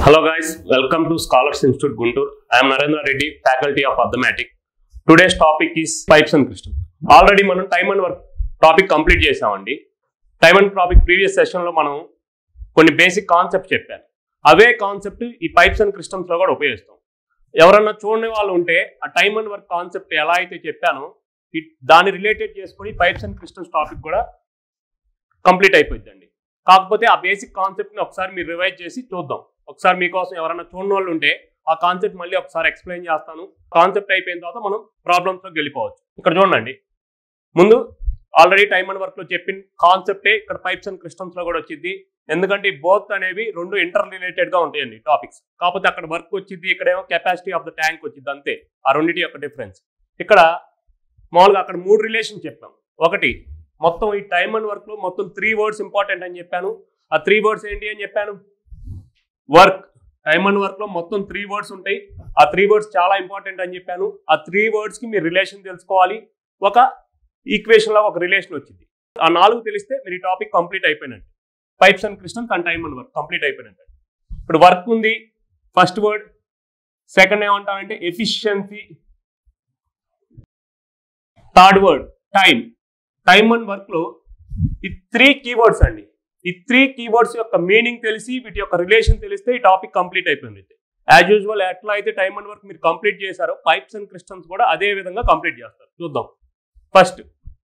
Hello guys, welcome to Scholars Institute Guntur. I am Narendra Reddy, faculty of Mathematics. Today's topic is pipes and crystals. Already మనం time and work topic complete చేసామండి time and topic previous సెషన్లో మనం కొన్ని basic concept చెప్పాను అవే concept ఈ pipes and క్రిస్టమ్స్లో కూడా ఉపయోగిస్తాం ఎవరన్నా చూడని వాళ్ళు ఉంటే ఆ టైమ్ అండ్ వర్క్ కాన్సెప్ట్ ఎలా అయితే చెప్పానో ఈ- దాన్ని రిలేటెడ్ చేసుకొని పైప్స్ అండ్ క్రిస్టమ్స్ టాపిక్ కూడా కంప్లీట్ అయిపోయిందండి కాకపోతే ఆ బేసిక్ కాన్సెప్ట్ని ఒకసారి మీరు రివైజ్ చేసి చూద్దాం ఒకసారి మీకోసం ఎవరైనా చూడని వాళ్ళు ఉంటే ఆ కాన్సెప్ట్ మళ్ళీ ఒకసారి ఎక్స్ప్లెయిన్ చేస్తాను కాన్సెప్ట్ అయిపోయిన తర్వాత మనం ప్రాబ్లమ్స్లోకి వెళ్ళిపోవచ్చు ఇక్కడ చూడండి ముందు ఆల్రెడీ టైమ్ అండ్ వర్క్ లో చెప్పిన కాన్సెప్టే ఇక్కడ పైప్స్ అండ్ క్రిస్టమ్స్ లో కూడా వచ్చింది ఎందుకంటే ఈ బోత్ అనేవి రెండు ఇంటర్ రిలేటెడ్ గా ఉంటాయండి టాపిక్స్ కాకపోతే అక్కడ వర్క్ వచ్చింది ఇక్కడేమో కెపాసిటీ ఆఫ్ ద ట్యాంక్ వచ్చింది అంతే ఆ రెండింటి యొక్క డిఫరెన్స్ ఇక్కడ మామూలుగా అక్కడ మూడు రిలేషన్ చెప్పాం ఒకటి మొత్తం ఈ టైమ్ అండ్ వర్క్ లో మొత్తం త్రీ వర్డ్స్ ఇంపార్టెంట్ అని చెప్పాను ఆ త్రీ వర్డ్స్ ఏంటి అని చెప్పాను వర్క్ టైమ్ అండ్ వర్క్ లో మొత్తం త్రీ వర్డ్స్ ఉంటాయి ఆ త్రీ వర్డ్స్ చాలా ఇంపార్టెంట్ అని చెప్పాను ఆ త్రీ వర్డ్స్ కి మీరు రిలేషన్ తెలుసుకోవాలి ఒక ఈక్వేషన్ లో ఒక రిలేషన్ వచ్చింది ఆ నాలుగు తెలిస్తే మీరు ఈ టాపిక్ కంప్లీట్ అయిపోయినట్టు pipes and cisterns and time and work complete అయిపోయినట్టు ఇప్పుడు వర్క్ ఉంది ఫస్ట్ వర్డ్ సెకండ్ ఏమంటామంటే efficiency third word time time and work లో ఈ త్రీ కీవర్డ్స్ అండి ఈ త్రీ కీవర్డ్స్ యొక్క మీనింగ్ తెలిసి వీటి యొక్క రిలేషన్ తెలిస్తే ఈ టాపిక్ కంప్లీట్ అయిపోయింది యాజ్ యూజువల్ ఎట్లా అయితే టైమ్ అండ్ వర్క్ మీరు కంప్లీట్ చేశారో పైప్స్ అండ్ క్రిస్టమ్స్ కూడా అదే విధంగా కంప్లీట్ చేస్తారు చూద్దాం ఫస్ట్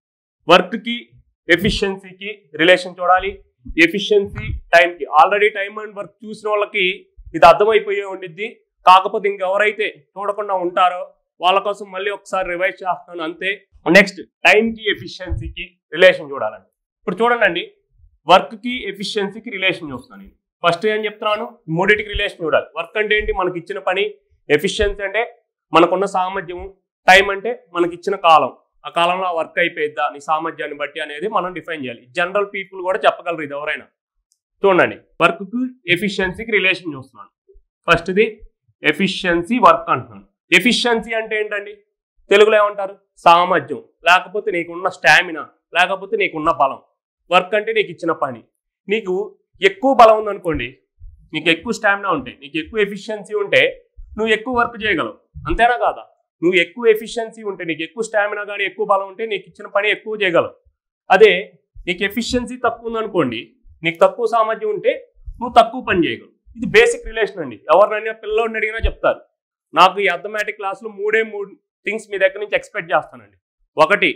వర్క్కి ఎఫిషియన్సీకి రిలేషన్ చూడాలి ఎఫిషియన్సీ టైంకి ఆల్రెడీ టైం అండ్ వర్క్ చూసిన వాళ్ళకి ఇది అర్థమైపోయే ఉండిద్ది కాకపోతే ఇంకెవరైతే చూడకుండా ఉంటారో వాళ్ళ కోసం మళ్ళీ ఒకసారి రివైజ్ చేస్తాను అంతే నెక్స్ట్ టైంకి ఎఫిషియన్సీకి రిలేషన్ చూడాలండి ఇప్పుడు చూడండి వర్క్కి ఎఫిషియన్సీకి రిలేషన్ చూస్తున్నాను నేను ఫస్ట్ ఏం చెప్తున్నాను మూడింటికి రిలేషన్ చూడాలి వర్క్ అంటే ఏంటి మనకి ఇచ్చిన పని ఎఫిషియన్సీ అంటే మనకున్న సామర్థ్యము టైం అంటే మనకి ఇచ్చిన కాలం ఆ కాలంలో ఆ వర్క్ అయిపోయిద్దా నీ సామర్థ్యాన్ని బట్టి అనేది మనం డిఫైన్ చేయాలి జనరల్ పీపుల్ కూడా చెప్పగలరు ఇది ఎవరైనా చూడండి వర్క్కి ఎఫిషియన్సీకి రిలేషన్ చూస్తున్నాను ఫస్ట్ది ఎఫిషియన్సీ వర్క్ అంటున్నాను ఎఫిషియన్సీ అంటే ఏంటండి తెలుగులో ఏమంటారు సామర్థ్యం లేకపోతే నీకున్న స్టామినా లేకపోతే నీకున్న బలం వర్క్ అంటే నీకు ఇచ్చిన పని నీకు ఎక్కువ బలం ఉందనుకోండి నీకు ఎక్కువ స్టామినా ఉంటే నీకు ఎక్కువ ఎఫిషియన్సీ ఉంటే నువ్వు ఎక్కువ వర్క్ చేయగలవు అంతేనా కాదా నువ్వు ఎక్కువ ఎఫిషియన్సీ ఉంటే నీకు ఎక్కువ స్టామినా కానీ ఎక్కువ బలం ఉంటే నీకు ఇచ్చిన పని ఎక్కువ చేయగలవు అదే నీకు ఎఫిషియన్సీ తక్కువ ఉందనుకోండి నీకు తక్కువ సామర్థ్యం ఉంటే నువ్వు తక్కువ పని చేయగలవు ఇది బేసిక్ రిలేషన్ అండి ఎవరినైనా పిల్లోడిని అడిగినా చెప్తారు నాకు ఈ అథమెటిక్ క్లాస్లో మూడే మూడు థింగ్స్ మీ దగ్గర నుంచి ఎక్స్పెక్ట్ చేస్తానండి ఒకటి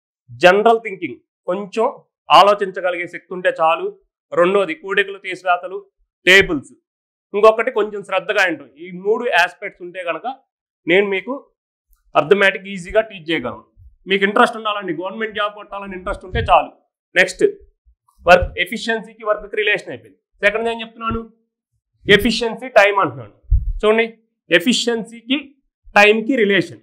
జనరల్ థింకింగ్ కొంచెం ఆలోచించగలిగే శక్తి ఉంటే చాలు రెండోది కూడికలు తీసివేతలు టేబుల్స్ ఇంకొకటి కొంచెం శ్రద్ధగా ఉంటాం ఈ మూడు ఆస్పెక్ట్స్ ఉంటే కనుక నేను మీకు అర్థమెటిక్ ఈజీగా టీచ్ చేయగలను మీకు ఇంట్రెస్ట్ ఉండాలండి గవర్నమెంట్ జాబ్ కొట్టాలని ఇంట్రెస్ట్ ఉంటే చాలు నెక్స్ట్ వర్క్ ఎఫిషియన్సీకి వర్క్కి రిలేషన్ అయిపోయింది సెకండ్ ఏం చెప్తున్నాను ఎఫిషియన్సీ టైం అంటున్నాను చూడండి ఎఫిషియన్సీకి టైంకి రిలేషన్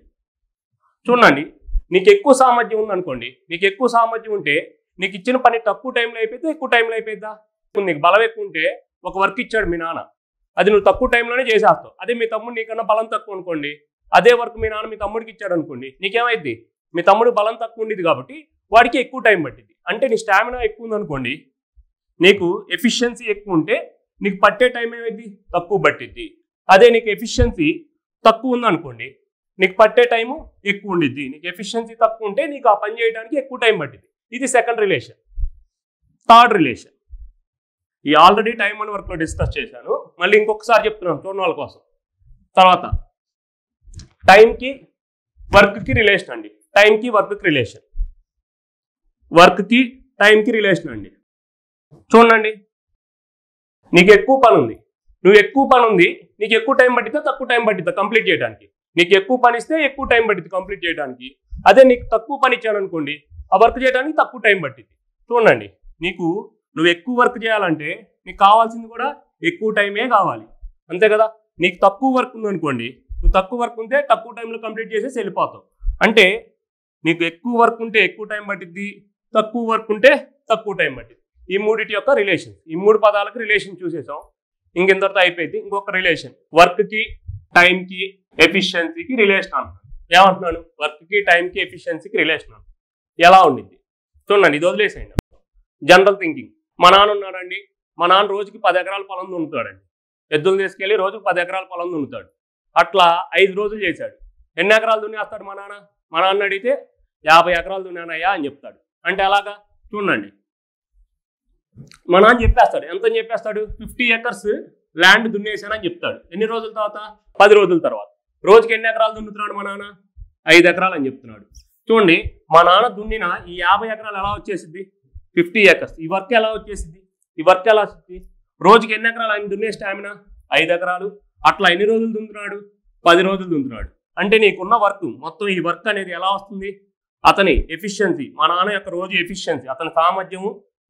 చూడండి నీకు ఎక్కువ సామర్థ్యం ఉందనుకోండి నీకు ఎక్కువ సామర్థ్యం ఉంటే నీకు ఇచ్చిన పని తక్కువ టైంలో అయిపోతే ఎక్కువ టైంలో అయిపోయిద్దా నీకు బలం ఎక్కువ ఉంటే ఒక వర్క్ ఇచ్చాడు మీ నాన్న అది నువ్వు తక్కువ టైంలోనే చేసేస్తావు అదే మీ తమ్ముడు నీకన్నా బలం తక్కువ అనుకోండి అదే వర్క్ మీ నాన్న మీ తమ్ముడికి ఇచ్చాడు అనుకోండి నీకేమైద్ది మీ తమ్ముడు బలం తక్కువ ఉండేది కాబట్టి వాడికి ఎక్కువ టైం పట్టింది అంటే నీ స్టామినా ఎక్కువ ఉందనుకోండి నీకు ఎఫిషియన్సీ ఎక్కువ ఉంటే నీకు పట్టే టైం ఏమైంది తక్కువ పట్టిద్ది అదే నీకు ఎఫిషియన్సీ తక్కువ ఉందనుకోండి నీకు పట్టే టైము ఎక్కువ ఉండిద్ది నీకు ఎఫిషియన్సీ తక్కువ ఉంటే నీకు ఆ పని చేయడానికి ఎక్కువ టైం పట్టింది ఇది సెకండ్ రిలేషన్ థర్డ్ రిలేషన్ ఈ ఆల్రెడీ టైం అండ్ వర్క్లో డిస్కస్ చేశాను మళ్ళీ ఇంకొకసారి చెప్తున్నాను చూడని వాళ్ళ కోసం తర్వాత టైంకి వర్క్కి రిలేషన్ అండి టైంకి వర్క్కి రిలేషన్ వర్క్కి టైంకి రిలేషన్ అండి చూడండి నీకు ఎక్కువ పని ఉంది నువ్వు ఎక్కువ పని ఉంది నీకు ఎక్కువ టైం పట్టిద్దా తక్కువ టైం పట్టిద్దా కంప్లీట్ చేయడానికి నీకు ఎక్కువ పని ఇస్తే ఎక్కువ టైం పట్టింది కంప్లీట్ చేయడానికి అదే నీకు తక్కువ పని ఇచ్చాను అనుకోండి ఆ వర్క్ చేయడానికి తక్కువ టైం పట్టింది చూడండి నీకు నువ్వు ఎక్కువ వర్క్ చేయాలంటే నీకు కావాల్సింది కూడా ఎక్కువ టైమే కావాలి అంతే కదా నీకు తక్కువ వర్క్ ఉందనుకోండి నువ్వు తక్కువ వర్క్ ఉంటే తక్కువ టైంలో కంప్లీట్ చేసేసి వెళ్ళిపోతావు అంటే నీకు ఎక్కువ వర్క్ ఉంటే ఎక్కువ టైం పట్టిద్ది తక్కువ వర్క్ ఉంటే తక్కువ టైం పట్టింది ఈ మూడిటి యొక్క రిలేషన్ ఈ మూడు పదాలకు రిలేషన్ చూసేసాం ఇంకెంతటితో అయిపోయింది ఇంకొక రిలేషన్ వర్క్కి టైంకి ఎఫిషియన్సీకి రిలేషన్ అంటున్నాను ఏమంటున్నాను వర్క్కి టైంకి ఎఫిషియన్సీకి రిలేషన్ అంటున్నాను ఎలా ఉండిద్ది చూడండి ఇది వదిలేసేయండి జనరల్ థింకింగ్ మా నాన్న ఉన్నాడండి మా నాన్న రోజుకి పది ఎకరాల పొలం దున్నుతాడండి ఎద్దులు తీసుకెళ్లి రోజుకు పది ఎకరాల పొలం దున్నుతాడు అట్లా ఐదు రోజులు చేశాడు ఎన్ని ఎకరాలు దున్నేస్తాడు మా నాన్న మా నాన్న అడిగితే యాభై ఎకరాలు దున్నానయ్యా అని చెప్తాడు అంటే అలాగా చూడండి మా నాన్న చెప్పేస్తాడు ఎంత అని చెప్పేస్తాడు ఫిఫ్టీ ఎకర్స్ ల్యాండ్ దున్నేసానని చెప్తాడు ఎన్ని రోజుల తర్వాత పది రోజుల తర్వాత రోజుకి ఎన్ని ఎకరాలు దున్నుతున్నాడు మా నాన్న ఐదు ఎకరాలు అని చెప్తున్నాడు చూడండి మా నాన్న దున్నిన ఈ యాభై ఎకరాలు ఎలా వచ్చేసింది ఫిఫ్టీ ఎకర్స్ ఈ వర్క్ ఎలా వచ్చేసింది ఈ వర్క్ ఎలా వస్తుంది రోజుకి ఎన్ని ఎకరాలు ఆయన దున్నే స్టామినా ఐదు ఎకరాలు అట్లా ఎన్ని రోజులు దున్నుతున్నాడు పది రోజులు దున్నుతున్నాడు అంటే నీకున్న వర్క్ మొత్తం ఈ వర్క్ అనేది ఎలా వస్తుంది అతని ఎఫిషియన్సీ మా నాన్న యొక్క రోజు ఎఫిషియన్సీ అతని సామర్థ్యము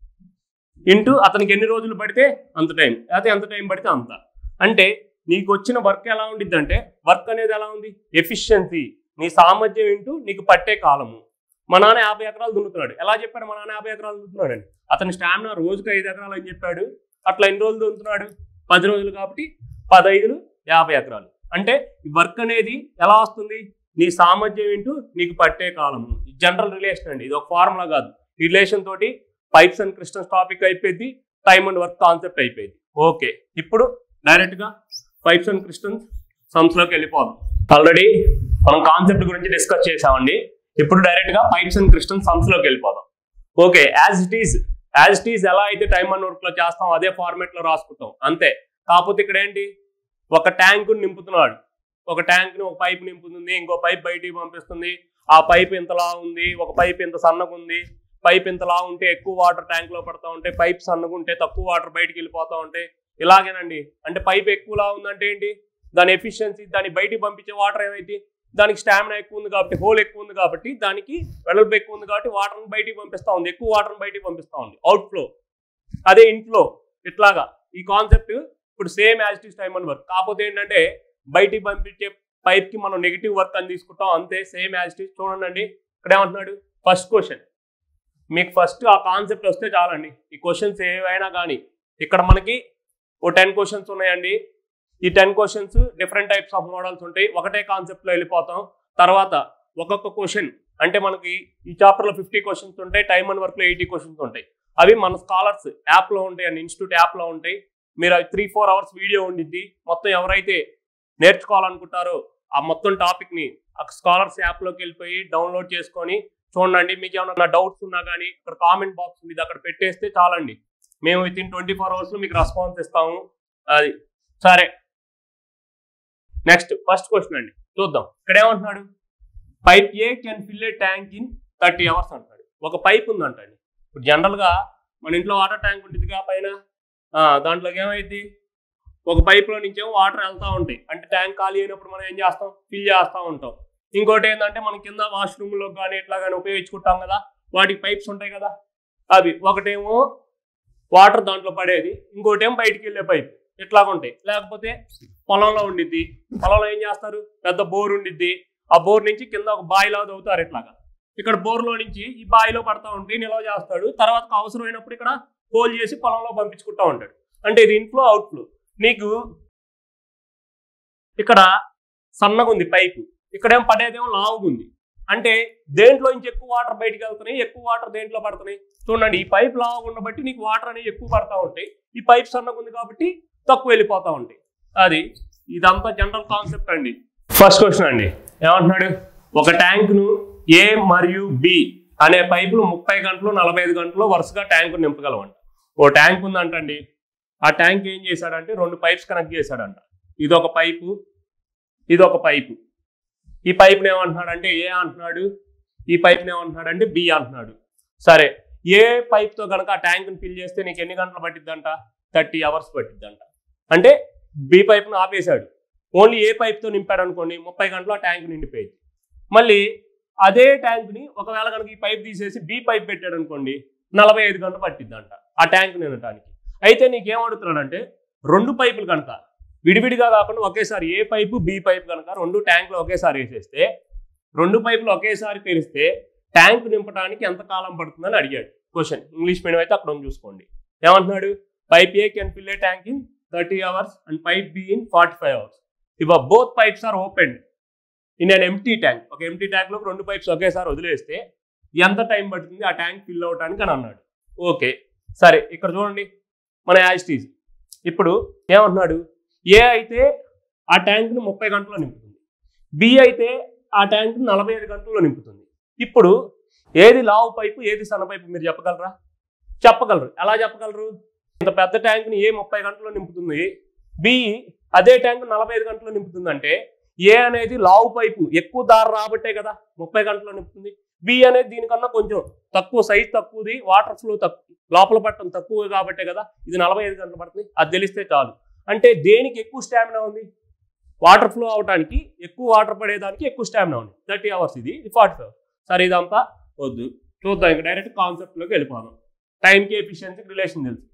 ఇంటూ అతనికి ఎన్ని రోజులు పడితే అంత టైం లేకపోతే ఎంత టైం పడితే అంత అంటే నీకు వచ్చిన వర్క్ ఎలా ఉండిద్ది అంటే వర్క్ అనేది ఎలా ఉంది ఎఫిషియన్సీ నీ సామర్థ్యం ఇంటూ నీకు పట్టే కాలము మా నాన్న యాభై ఎకరాలు దున్నుతున్నాడు ఎలా చెప్పాడు మా నాన్న యాభై ఎకరాలు దున్నుతున్నాడు అని అతని స్టామినా రోజుకి ఐదు ఎకరాలు అని చెప్పాడు అట్లా ఎన్ని రోజులు దున్నుతున్నాడు పది రోజులు కాబట్టి పదైదులు యాభై ఎకరాలు అంటే ఈ వర్క్ అనేది ఎలా వస్తుంది నీ సామర్థ్యం ఇంటూ నీకు పట్టే కాలము జనరల్ రిలేషన్ అండి ఇది ఒక ఫార్ములా కాదు ఈ రిలేషన్ తోటి పైప్స్ అండ్ క్రిస్టల్స్ టాపిక్ అయిపోయింది టైమ్ అండ్ వర్క్ కాన్సెప్ట్ అయిపోయింది ఓకే ఇప్పుడు డైరెక్ట్ గా పైప్స్ అండ్ క్రిస్టల్స్ సమ్స్ లోకి వెళ్ళిపోదాం ఆల్రెడీ మనం కాన్సెప్ట్ గురించి డిస్కస్ చేసామండి ఇప్పుడు డైరెక్ట్ గా పైప్స్ అండ్ క్రిస్టల్స్ సమ్స్ లోకి వెళ్ళిపోదాం okay as it is as it is ఎలా అయితే టైమ్ అండ్ వర్క్ లో చేస్తాం అదే ఫార్మేట్ లో రాసుకుంటాం అంతే కాకపోతే ఇక్కడ ఏంటి ఒక ట్యాంక్ నింపుతున్నాడు ఒక ట్యాంక్ ని ఒక పైప్ నింపుతుంది ఇంకో పైప్ బయటికి పంపిస్తుంది ఆ పైప్ ఇంతలా ఉంది ఒక పైప్ ఇంత సన్నగా ఉంది పైప్ ఇంతలా ఉంటే ఎక్కువ వాటర్ ట్యాంక్ లో పడతా ఉంటే పైప్ సన్నగా ఉంటే తక్కువ వాటర్ బయటికి వెళ్ళిపోతా ఉంటాయి ఇలాగేనండి అంటే పైప్ ఎక్కువలా ఉందంటే ఏంటి దాని ఎఫిషియన్సీ దాన్ని బయటికి పంపించే వాటర్ ఏమైంది దానికి స్టామినా ఎక్కువ ఉంది కాబట్టి హోల్ ఎక్కువ ఉంది కాబట్టి దానికి వెడల్పు ఎక్కువ ఉంది కాబట్టి వాటర్ని బయటికి పంపిస్తా ఉంది ఎక్కువ వాటర్ని బయటికి పంపిస్తా ఉంది అవుట్ ఫ్లో అదే ఇన్ఫ్లో ఇట్లాగా ఈ కాన్సెప్ట్ ఇప్పుడు same as it time and work కాకపోతే ఏంటంటే బయటికి పంపించే పైప్ కి మనం నెగిటివ్ వర్క్ అని తీసుకుంటాం అంతే సేమ్ యాజ్ ఇట్ చూడండి ఇక్కడ ఏమంటున్నాడు ఫస్ట్ క్వశ్చన్ మీకు ఫస్ట్ ఆ కాన్సెప్ట్ వస్తే చాలండి ఈ క్వశ్చన్స్ ఏవైనా కానీ ఇక్కడ మనకి ఓ టెన్ క్వశ్చన్స్ ఉన్నాయండి ఈ ten questions different types of models ఉంటాయి ఒకటే కాన్సెప్ట్లో వెళ్ళిపోతాం తర్వాత ఒక్కొక్క క్వశ్చన్ అంటే మనకి ఈ చాప్టర్లో ఫిఫ్టీ క్వశ్చన్స్ ఉంటాయి టైమ్ అండ్ వర్క్లో ఎయిటీ క్వశ్చన్స్ ఉంటాయి అవి మన స్కాలర్స్ యాప్లో ఉంటాయి అండ్ ఇన్స్టిట్యూట్ యాప్లో ఉంటాయి మీరు అవి త్రీ ఫోర్ అవర్స్ వీడియో ఉండిద్ది మొత్తం ఎవరైతే నేర్చుకోవాలనుకుంటారో ఆ మొత్తం టాపిక్ని ఆ స్కాలర్స్ యాప్లోకి వెళ్ళిపోయి డౌన్లోడ్ చేసుకొని చూడండి మీకు ఏమైనా డౌట్స్ ఉన్నా కానీ ఇక్కడ కామెంట్ బాక్స్ ఉంది అక్కడ పెట్టేస్తే చాలండి మేము విత్ ఇన్ ట్వంటీ ఫోర్ అవర్స్లో మీకు రెస్పాన్స్ ఇస్తాము అది సరే నెక్స్ట్ ఫస్ట్ క్వశ్చన్ అండి చూద్దాం ఇక్కడ ఏమంటున్నాడు pipe A can fill a tank in thirty hours అంటాడు ఒక పైప్ ఉందంటండి ఇప్పుడు జనరల్గా మన ఇంట్లో వాటర్ ట్యాంక్ ఉంటుందిగా పైన ఆ, దాంట్లోకి ఏమైంది ఒక పైప్లో నుంచేమో వాటర్ వెళ్తూ ఉంటాయి అంటే ట్యాంక్ ఖాళీ అయినప్పుడు మనం ఏం చేస్తాం ఫిల్ చేస్తూ ఉంటాం ఇంకోటి ఏంటంటే మనం కింద వాష్రూమ్లో కానీ ఎట్లా కానీ ఉపయోగించుకుంటాం కదా వాటికి పైప్స్ ఉంటాయి కదా అవి ఒకటేమో వాటర్ దాంట్లో పడేది ఇంకోటేమో బయటికి వెళ్ళే పైప్ ఇట్లాగా ఉంటాయి లేకపోతే పొలంలో ఉండిద్ది పొలంలో ఏం చేస్తారు పెద్ద బోర్ ఉండిద్ది ఆ బోర్ నుంచి కింద ఒక బాయిలా తవ్వుతారు ఇట్లాగా ఇక్కడ బోర్లో నుంచి ఈ బాయిలో పడతా ఉంటే నిల్వ చేస్తాడు తర్వాత అవసరమైనప్పుడు ఇక్కడ హోల్ చేసి పొలంలో పంపించుకుంటా ఉంటాడు అంటే ఇది ఇన్ఫ్లో అవుట్ఫ్లో నీకు ఇక్కడ సన్నగా ఉంది పైపు ఇక్కడేం పడేదేమో లావుగా ఉంది అంటే దేంట్లో నుంచి ఎక్కువ వాటర్ బయటికి వెళ్తున్నాయి ఎక్కువ వాటర్ దేంట్లో పడుతున్నాయి చూడండి ఈ పైప్ లావుగా ఉన్న బట్టి నీకు వాటర్ అనేవి ఎక్కువ పడతా ఉంటాయి ఈ పైప్ సన్నగా ఉంది కాబట్టి తక్కువ వెళ్ళిపోతా ఉంటాయి అది ఇదంతా జనరల్ కాన్సెప్ట్ అండి ఫస్ట్ క్వశ్చన్ అండి ఏమంటున్నాడు ఒక ట్యాంక్ను ఏ మరియు బి అనే పైపులు ముప్పై గంటలు నలభై ఐదు గంటలు వరుసగా ట్యాంకు నింపగలమంట ఓ ట్యాంక్ ఉందంటండి ఆ ట్యాంక్ ఏం చేశాడంటే రెండు పైప్స్ కనెక్ట్ చేశాడంట ఇది ఒక పైపు ఇది ఒక పైపు ఈ పైప్ని ఏమంటున్నాడు ఏ అంటున్నాడు ఈ పైప్ని ఏమంటున్నాడు అంటే బి అంటున్నాడు సరే ఏ పైప్తో కనుక ఆ ట్యాంక్ని ఫిల్ చేస్తే నీకు ఎన్ని గంటలు పట్టిద్దంట థర్టీ అవర్స్ పట్టిద్దంట అంటే బి పైప్ను ఆపేశాడు ఓన్లీ ఏ పైప్తో నింపాడు అనుకోండి ముప్పై గంటలు ఆ ట్యాంక్ నిండిపోయింది మళ్ళీ అదే ట్యాంక్ని ఒకవేళ కనుక ఈ పైప్ తీసేసి బి పైప్ పెట్టాడు అనుకోండి నలభై ఐదు గంటలు పట్టిద్దంట ఆ ట్యాంక్ నిండటానికి అయితే నీకేం అడుగుతున్నాడంటే రెండు పైపులు కనుక విడివిడిగా కాకుండా ఒకేసారి ఏ పైపు బి పైప్ కనుక రెండు ట్యాంకులు ఒకేసారి వేసేస్తే రెండు పైపులు ఒకేసారి తెరిస్తే ట్యాంక్ నింపడానికి ఎంత కాలం పడుతుందని అడిగాడు క్వశ్చన్ ఇంగ్లీష్ మీడియం అయితే అక్కడ ఉంది చూసుకోండి ఏమంటున్నాడు pipe A can fill a tank in thirty hours and pipe B in forty five hours if both pipes are open in an empty tank ఒక ఎంటీ ట్యాంక్లో రెండు పైప్స్ ఒకేసారి వదిలేస్తే ఎంత టైం పడుతుంది ఆ ట్యాంక్ ఫిల్ అవడానికి అని అన్నాడు ఓకే సరే ఇక్కడ చూడండి మన యాజిటీస్ ఇప్పుడు ఏమంటున్నాడు ఏ అయితే ఆ ట్యాంక్ని ముప్పై గంటల్లో నింపుతుంది బి అయితే ఆ ట్యాంక్ నలభై ఐదు గంటల్లో నింపుతుంది ఇప్పుడు ఏది లావు పైపు ఏది సన్న పైపు మీరు చెప్పగలరా చెప్పగలరు ఎలా చెప్పగలరు ఇంత పెద్ద ట్యాంక్ని ఏ ముప్పై గంటల్లో నింపుతుంది బి అదే ట్యాంక్ నలభై ఐదు గంటల్లో నింపుతుంది అంటే ఏ అనేది లావు పైపు ఎక్కువ దారి రాబట్టే కదా ముప్పై గంటల్లో నింపుతుంది బి అనేది దీనికన్నా కొంచెం తక్కువ సైజ్ తక్కువది వాటర్ ఫ్లో తక్కువ లోపల పట్టడం తక్కువ కాబట్టే కదా ఇది నలభై ఐదు గంటలు పడుతుంది అది తెలిస్తే చాలు అంటే దేనికి ఎక్కువ స్టామినా ఉంది వాటర్ ఫ్లో అవడానికి ఎక్కువ వాటర్ పడేదానికి ఎక్కువ స్టామినా ఉంది థర్టీ అవర్స్ ఇది ఫార్టీ ఫైవ్ సరే ఇదంతా వద్దు చూద్దాం ఇంకా డైరెక్ట్ కాన్సెప్ట్లోకి వెళ్ళిపోదాం టైంకి ఎఫిషియన్సీకి రిలేషన్ తెలుసు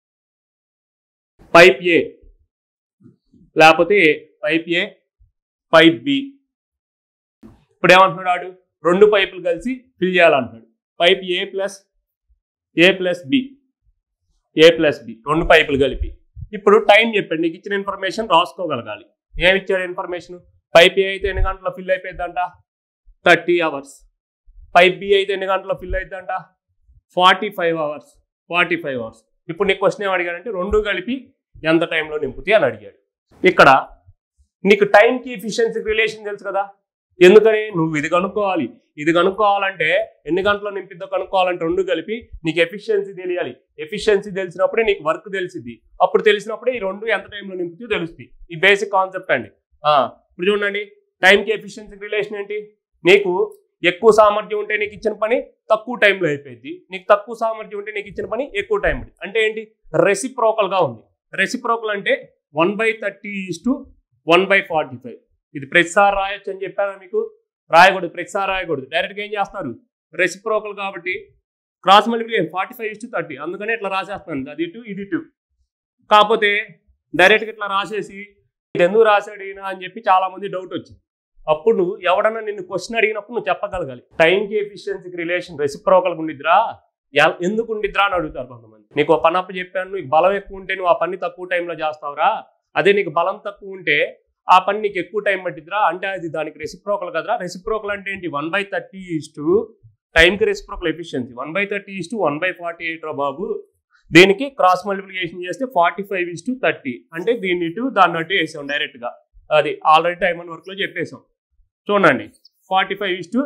పైప్ ఏ లేకపోతే A pipe A pipe B ఇప్పుడు ఏమంటున్నాడు ఆడు రెండు పైపులు కలిసి ఫిల్ చేయాలంటున్నాడు pipe A plus A plus B A plus B రెండు పైపులు కలిపి ఇప్పుడు టైం చెప్పండి నీకు ఇచ్చిన ఇన్ఫర్మేషన్ రాసుకోగలగాలి ఏమి ఇచ్చాడు ఇన్ఫర్మేషన్ పైప్ ఏ అయితే ఎన్ని గంటల్లో ఫిల్ అయిపోయిందంట థర్టీ అవర్స్ పైప్ బి అయితే ఎన్ని గంటల్లో ఫిల్ అయిద్దంట forty five hours forty five hours ఇప్పుడు నీకు క్వశ్చన్ ఏం అడిగాడంటే రెండు కలిపి ఎంత టైంలో నింపుతాయి అని అడిగాడు ఇక్కడ నీకు టైంకి ఎఫిషియన్సీకి రిలేషన్ తెలుసు కదా ఎందుకని నువ్వు ఇది కనుక్కోవాలి ఇది కనుక్కోవాలంటే ఎన్ని గంటల్లో నింపిద్దో కనుక్కోవాలంటే రెండు కలిపి నీకు ఎఫిషియన్సీ తెలియాలి ఎఫిషియన్సీ తెలిసినప్పుడే నీకు వర్క్ తెలిసిద్ది అప్పుడు తెలిసినప్పుడే ఈ రెండు ఎంత టైంలో నింపుతూ తెలుస్తుంది ఈ బేసిక్ కాన్సెప్ట్ అండి ఆ, ఇప్పుడు చూడండి టైంకి ఎఫిషియన్సీ రిలేషన్ ఏంటి నీకు ఎక్కువ సామర్థ్యం ఉంటే నీకు ఇచ్చిన పని తక్కువ టైంలో అయిపోయింది నీకు తక్కువ సామర్థ్యం ఉంటే నీకు ఇచ్చిన పని ఎక్కువ టైం పడింది అంటే ఏంటి రెసిప్రోకల్ గా ఉంది రెసిప్రోకల్ అంటే one by thirty is to one by forty five ఇది ప్రతిసారి రాయొచ్చు అని చెప్పాను మీకు రాయకూడదు ప్రతిసారి రాయకూడదు డైరెక్ట్గా ఏం చేస్తారు రెసిప్రోకల్ కాబట్టి cross multiplication forty five is to thirty అందుకనే ఇట్లా రాసేస్తాను అది ఇటు ఇది ఇటు కాకపోతే డైరెక్ట్గా ఇట్లా రాసేసి ఇది ఎందుకు రాశాడు ఈయన అని చెప్పి చాలా మంది డౌట్ వచ్చింది అప్పుడు నువ్వు ఎవడన్నా నిన్ను క్వశ్చన్ అడిగినప్పుడు నువ్వు చెప్పగలగాలి టైంకి ఎఫిషియన్సీకి రిలేషన్ రెసిప్రోకల్గా ఉండిద్దిరా ఎల్- ఎందుకు ఉండిద్దిరా అని అడుగుతారు కొంతమంది నీకు ఒక పని అప్పు చెప్పాను నీకు బలం ఎక్కువ ఉంటే నువ్వు ఆ పని తక్కువ టైంలో చేస్తావురా అదే నీకు బలం తక్కువ ఉంటే ఆ పని నీకు ఎక్కువ టైం పట్టిద్దిరా అంటే అది దానికి రెసిప్రోకల్ కదరా రెసిప్రోకల్ అంటే ఏంటి one by thirty is to టైంకి reciprocal efficiency one by thirty is to one by forty eight రా బాబు దీనికి క్రాస్ మల్టిప్లికేషన్ చేస్తే forty five is to thirty అంటే దీన్ని ఇటు దాన్ని అటు వేసాం డైరెక్ట్గా అది ఆల్రెడీ టైం అండ్ వర్క్లో చెప్పేసాం చూడండి forty five is to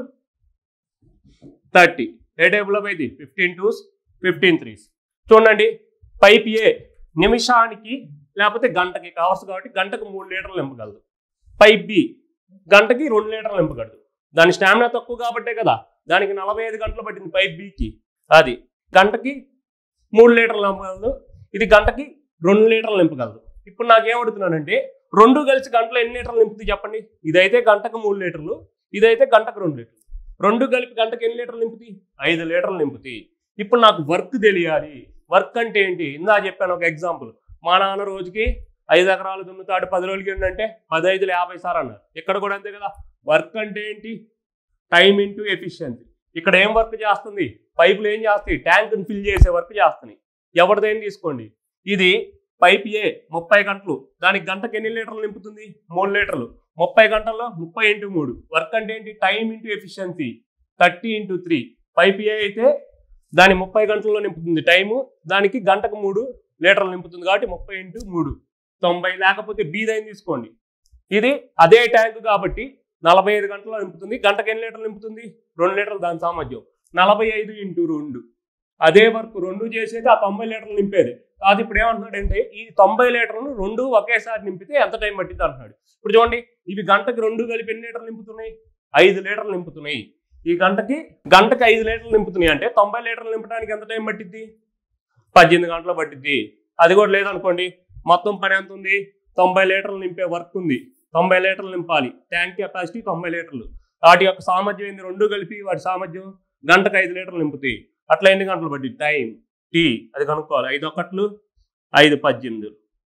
thirty ఏ టైపులో అయింది ఫిఫ్టీన్ టూస్ ఫిఫ్టీన్ త్రీస్ చూడండి పైప్ ఏ నిమిషానికి లేకపోతే గంటకి కావచ్చు కాబట్టి గంటకు మూడు లీటర్లు నింపగలదు పైప్ బి గంటకి రెండు లీటర్లు నింపగలదు దాని స్టామినా తక్కువ కాబట్టే కదా దానికి నలభై ఐదు గంటలు పట్టింది పైప్ బికి అది గంటకి మూడు లీటర్లు నింపగలదు ఇది గంటకి రెండు లీటర్లు నింపగలదు ఇప్పుడు నాకేం అడుగుతున్నానంటే రెండు కలిసి గంటలో ఎన్ని లీటర్లు నింపుతుంది చెప్పండి ఇదైతే గంటకు మూడు లీటర్లు ఇదైతే గంటకు రెండు లీటర్లు రెండు కలిపి గంటకు ఎన్ని లీటర్లు నింపుతాయి ఐదు లీటర్లు నింపుతాయి ఇప్పుడు నాకు వర్క్ తెలియాలి వర్క్ అంటే ఏంటి ఇందా చెప్పాను ఒక ఎగ్జాంపుల్ మా నాన్న రోజుకి ఐదు ఎకరాలు దున్నుతాడు పది రోజులకి ఏంటంటే పది ఐదులు యాభై సార్ అన్నారు ఇక్కడ కూడా అంతే కదా వర్క్ అంటే ఏంటి టైం ఇంటూ ఎఫిషియన్సీ ఇక్కడ ఏం వర్క్ చేస్తుంది పైపులు ఏం చేస్తాయి ట్యాంక్ని ఫిల్ చేసే వర్క్ చేస్తున్నాయి ఎవరిదైనా తీసుకోండి ఇది పైప్ ఏ ముప్పై గంటలు దానికి గంటకి ఎన్ని లీటర్లు నింపుతుంది మూడు లీటర్లు ముప్పై గంటల్లో ముప్పై ఇంటూ మూడు వర్క్ అంటే ఏంటి time into efficiency thirty into three pipe A అయితే దాని ముప్పై గంటల్లో నింపుతుంది టైము దానికి గంటకు మూడు లీటర్లు నింపుతుంది కాబట్టి ముప్పై ఇంటూ మూడు తొంభై లేకపోతే బీదైన తీసుకోండి ఇది అదే ట్యాంక్ కాబట్టి నలభై ఐదు గంటల్లో నింపుతుంది గంటకు ఎన్ని లీటర్లు నింపుతుంది రెండు లీటర్లు దాని సామర్థ్యం నలభై ఐదు ఇంటూ రెండు అదే వర్క్ రెండు చేసేది ఆ తొంభై లీటర్లు నింపేది అది ఇప్పుడు ఏమంటున్నాడంటే ఈ తొంభై లీటర్లు రెండు ఒకేసారి నింపితే ఎంత టైం పట్టింది అంటున్నాడు ఇప్పుడు చూడండి ఇవి గంటకి రెండు కలిపి ఎన్ని లీటర్లు నింపుతున్నాయి ఐదు లీటర్లు నింపుతున్నాయి ఈ గంటకి గంటకి ఐదు లీటర్లు నింపుతున్నాయి అంటే తొంభై లీటర్లు నింపడానికి ఎంత టైం పట్టిద్ది పద్దెనిమిది గంటలు పట్టిద్ది అది కూడా లేదనుకోండి మొత్తం పని ఎంత ఉంది తొంభై లీటర్లు నింపే వర్క్ ఉంది తొంభై లీటర్లు నింపాలి ట్యాంక్ కెపాసిటీ తొంభై లీటర్లు వాటి యొక్క సామర్థ్యం ఏంది రెండు కలిపి వాటి సామర్థ్యం గంటకు ఐదు లీటర్లు నింపుతాయి అట్లా ఎన్ని గంటలు పట్టి టైం టీ అది కనుక్కోవాలి ఐదు ఒకట్లు ఐదు పద్దెనిమిది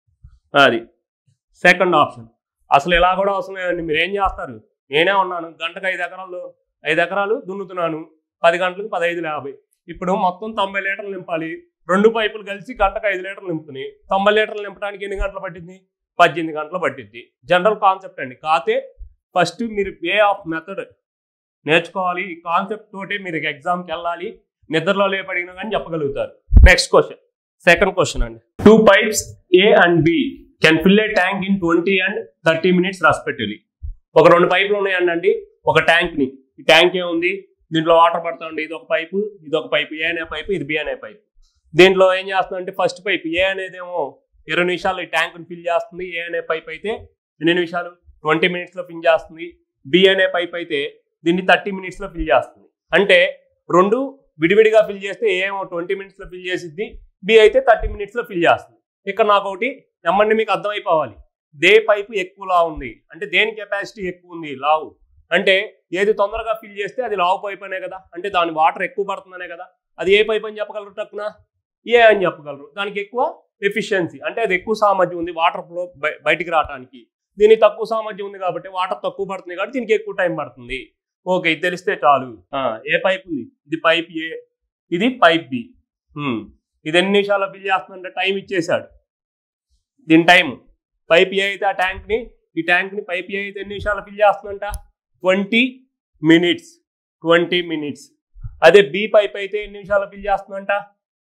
అది సెకండ్ ఆప్షన్ అసలు ఇలా కూడా అవసరం లేదండి మీరు ఏం చేస్తారు నేనే ఉన్నాను గంటకు ఐదు ఎకరాలు ఐదు ఎకరాలు దున్నుతున్నాను పది గంటలకు పదహైదు యాభై ఇప్పుడు మొత్తం తొంభై లీటర్లు నింపాలి రెండు పైపులు కలిసి గంటకు ఐదు లీటర్లు నింపుతున్నాయి తొంభై లీటర్లు నింపడానికి ఎన్ని గంటలు పట్టింది పద్దెనిమిది గంటలు పట్టింది జనరల్ కాన్సెప్ట్ అండి కాతే ఫస్ట్ మీరు వే ఆఫ్ మెథడ్ నేర్చుకోవాలి ఈ కాన్సెప్ట్ తోటి మీరు ఎగ్జామ్కి వెళ్ళాలి నిద్రలో లేపడినా కానీ చెప్పగలుగుతారు నెక్స్ట్ క్వశ్చన్ సెకండ్ క్వశ్చన్ అండి two pipes A and B can fill a tank in twenty and thirty minutes respectively ఒక రెండు పైపులు ఉన్నాయండి ఒక ట్యాంక్ ని ఈ ట్యాంక్ ఏముంది దీంట్లో వాటర్ పడుతుంది ఇది ఒక పైపు ఇది ఒక పైపు ఏ అనే పైపు ఇది బి అనే పైపు దీంట్లో ఏం చేస్తుందంటే ఫస్ట్ పైప్ ఏ అనేదేమో ఇరవై నిమిషాలు ఈ ట్యాంక్ని ఫిల్ చేస్తుంది ఏ అనే పైప్ అయితే ఎన్ని నిమిషాలు ట్వంటీ మినిట్స్లో ఫిల్ చేస్తుంది బి అనే పైప్ అయితే దీన్ని థర్టీ మినిట్స్లో ఫిల్ చేస్తుంది అంటే రెండు విడివిడిగా ఫిల్ చేస్తే ఏ ఏమో ట్వంటీ మినిట్స్లో ఫిల్ చేసిద్ది బి అయితే థర్టీ మినిట్స్లో ఫిల్ చేస్తుంది ఇక్కడ నాకు ఒకటి నెమ్మది మీకు అర్థమైపోవాలి దే పైపు ఎక్కువలా ఉంది అంటే దేని కెపాసిటీ ఎక్కువ ఉంది లావు అంటే ఏది తొందరగా ఫిల్ చేస్తే అది లావు పైప్ అనే కదా అంటే దాని వాటర్ ఎక్కువ పడుతుందనే కదా అది ఏ పైప్ అని చెప్పగలరు టక్కున ఏ అని చెప్పగలరు దానికి ఎక్కువ ఎఫిషియన్సీ అంటే అది ఎక్కువ సామర్థ్యం ఉంది వాటర్ ఫ్లో బయటికి రావడానికి దీనికి తక్కువ సామర్థ్యం ఉంది కాబట్టి వాటర్ తక్కువ పడుతుంది కాబట్టి దీనికి ఎక్కువ టైం పడుతుంది ఓకే ఇది తెలిస్తే చాలు ఆ, ఏ పైప్ ఉంది ఇది పైప్ ఏ ఇది పైప్ బి ఇది ఎన్ని నిమిషాల్లో ఫిల్ చేస్తుందంటే టైం ఇచ్చేసాడు దీని టైం పైప్ ఏ అయితే ఆ ట్యాంక్ని ఈ ట్యాంక్ని పైప్ ఏ అయితే ఎన్ని నిమిషాలు ఫిల్ చేస్తుందంట ట్వంటీ మినిట్స్ ట్వంటీ మినిట్స్ అదే బి పైప్ అయితే ఎన్ని నిమిషాలు ఫిల్ చేస్తుందంట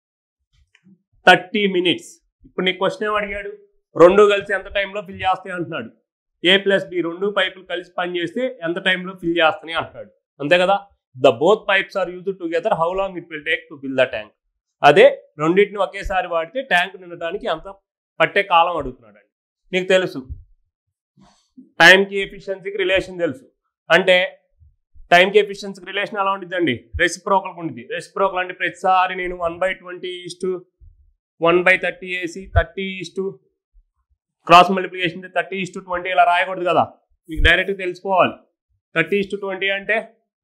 థర్టీ మినిట్స్ ఇప్పుడు నీకు క్వశ్చన్ ఏం అడిగాడు రెండు కలిసి ఎంత టైంలో ఫిల్ చేస్తాయి అంటున్నాడు ఏ ప్లస్ బి రెండు పైపులు కలిసి పనిచేస్తే ఎంత టైంలో ఫిల్ చేస్తాయి అంటున్నాడు అంతే కదా the both pipes are use together how long it will take to fill the tank అదే రెండింటిని ఒకేసారి వాడితే ట్యాంక్ నిండటానికి ఎంత పట్టే కాలం అడుగుతున్నాడు అండి నీకు తెలుసు టైంకి ఎఫిషియన్సీకి రిలేషన్ తెలుసు అంటే టైంకి ఎఫిషియన్సీకి రిలేషన్ ఎలా ఉంటుందండి రెసిప్రోకల్ ఉంటుంది రెసిప్రోకల్ అంటే ప్రతిసారి నేను one by twenty is to one by thirty వేసి thirty is to cross multiplication thirty is to twenty ఇలా రాయకూడదు కదా మీకు డైరెక్ట్గా తెలిసిపోవాలి థర్టీ ఇస్టు ట్వంటీ అంటే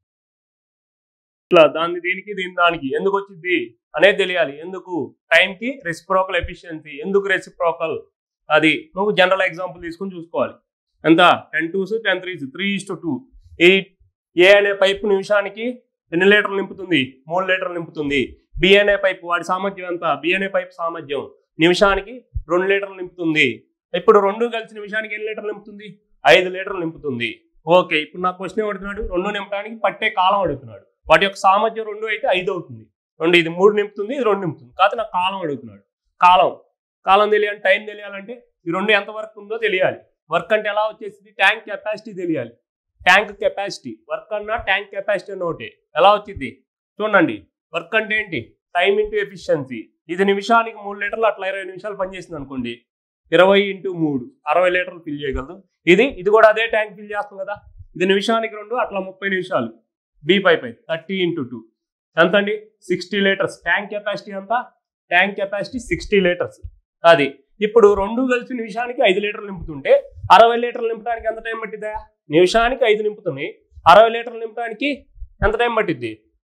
ఇట్లా దాన్ని దీనికి దీని దానికి ఎందుకు వచ్చింది అనేది తెలియాలి ఎందుకు టైంకి రెసిప్రోకల్ ఎఫిషియన్సీ ఎందుకు రెసిప్రోకల్ అది నువ్వు జనరల్ ఎగ్జాంపుల్ తీసుకుని చూసుకోవాలి ఎంత ten twos ten threes three is to two ఈ ఏ అనే పైపు నిమిషానికి ఎన్ని లీటర్లు నింపుతుంది మూడు లీటర్లు నింపుతుంది బి అనే పైపు వాడి సామర్థ్యం ఎంత బి అనే పైపు సామర్థ్యం నిమిషానికి రెండు లీటర్లు నింపుతుంది ఇప్పుడు రెండు కలిసి నిమిషానికి ఎన్ని లీటర్లు నింపుతుంది ఐదు లీటర్లు నింపుతుంది ఓకే ఇప్పుడు నా క్వశ్చన్ అడుగుతున్నాడు రెండు నింపడానికి పట్టే కాలం అడుగుతున్నాడు వాటి యొక్క సామర్థ్యం రెండు అయితే ఐదు అవుతుంది రెండు ఇది మూడు నింపుతుంది ఇది రెండు నింపుతుంది కాకపోతే నాకు కాలం అడుగుతున్నాడు కాలం కాలం తెలియాలి టైం తెలియాలంటే ఈ రెండు ఎంత వర్క్ ఉందో తెలియాలి వర్క్ అంటే ఎలా వచ్చేసింది ట్యాంక్ కెపాసిటీ తెలియాలి ట్యాంక్ కెపాసిటీ వర్క్ అన్నా ట్యాంక్ కెపాసిటీ అన్న ఒకటి ఎలా వచ్చింది చూడండి వర్క్ అంటే ఏంటి టైం ఇంటూ ఎఫిషియన్సీ ఇది నిమిషానికి మూడు లీటర్లు అట్లా ఇరవై నిమిషాలు పనిచేసింది అనుకోండి ఇరవై ఇంటూ మూడు అరవై లీటర్లు ఫిల్ చేయగలదు ఇది ఇది కూడా అదే ట్యాంక్ ఫిల్ చేస్తుంది కదా ఇది నిమిషానికి రెండు అట్లా ముప్పై నిమిషాలు బి పైప్ అయితే థర్టీ ఇంటూ టూ ఎంత అండి సిక్స్టీ లీటర్స్ ట్యాంక్ కెపాసిటీ ఎంత ట్యాంక్ కెపాసిటీ సిక్స్టీ లీటర్స్ అది ఇప్పుడు రెండు కలిసి నిమిషానికి ఐదు లీటర్లు నింపుతుంటే అరవై లీటర్లు నింపడానికి ఎంత టైం పట్టిద్దా నిమిషానికి ఐదు నింపుతున్నాయి అరవై లీటర్లు నింపడానికి ఎంత టైం పట్టిద్ది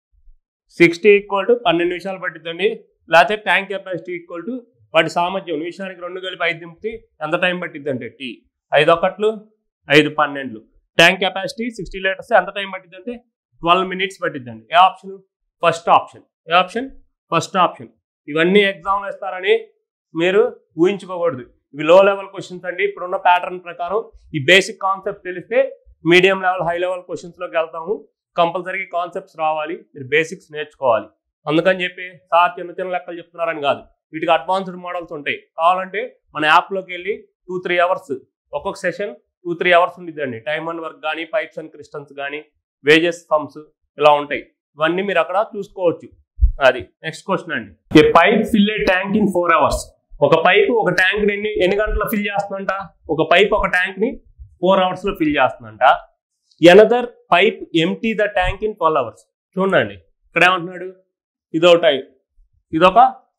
సిక్స్టీ ఈక్వల్ టు పన్నెండు నిమిషాలు పట్టిద్దండి లేకపోతే ట్యాంక్ కెపాసిటీ ఈక్వల్ టు వాటి సామర్థ్యం నిమిషానికి రెండు కలిపి ఐదు నింపితే ఎంత టైం పట్టిద్ది అంటే టీ ఐదు ఒకట్లు ఐదు పన్నెండులు ట్యాంక్ కెపాసిటీ సిక్స్టీ లీటర్స్ ఎంత టైం పట్టిద్ది అంటే ట్వెల్వ్ మినిట్స్ పట్టిద్దండి A option first option A option first option ఇవన్నీ ఎగ్జామ్లు ఇస్తారని మీరు ఊహించుకోకూడదు ఇవి లో లెవెల్ క్వశ్చన్స్ అండి ఇప్పుడున్న ప్యాటర్న్ ప్రకారం ఈ బేసిక్ కాన్సెప్ట్ తెలిస్తే మీడియం లెవెల్ హై లెవెల్ క్వశ్చన్స్లోకి వెళ్తాము కంపల్సరీ కాన్సెప్ట్స్ రావాలి మీరు బేసిక్స్ నేర్చుకోవాలి అందుకని చెప్పి సార్ చిన్న చిన్న లెక్కలు చెప్తున్నారని కాదు వీటికి అడ్వాన్స్డ్ మోడల్స్ ఉంటాయి కావాలంటే మన యాప్లోకి వెళ్ళి టూ త్రీ అవర్స్ ఒక్కొక్క సెషన్ టూ త్రీ అవర్స్ ఉండిద్దండి టైమ్ అండ్ వర్క్ కానీ పైప్స్ అండ్ క్రిస్టల్స్ కానీ వేజెస్ సమ్స్ ఇలా ఉంటాయి ఇవన్నీ మీరు అక్కడ చూసుకోవచ్చు అది నెక్స్ట్ క్వశ్చన్ అండి A pipe fill a tank in four hours ఒక పైప్ ఒక ట్యాంక్ ఎన్ని ఎన్ని గంటల్లో ఫిల్ చేస్తుందంట ఒక పైప్ ఒక ట్యాంక్ ని ఫోర్ అవర్స్ లో ఫిల్ చేస్తుందంట another pipe empty the tank in twelve hours చూడండి ఇక్కడ ఏమంటున్నాడు ఇదో టైప్ ఇదొక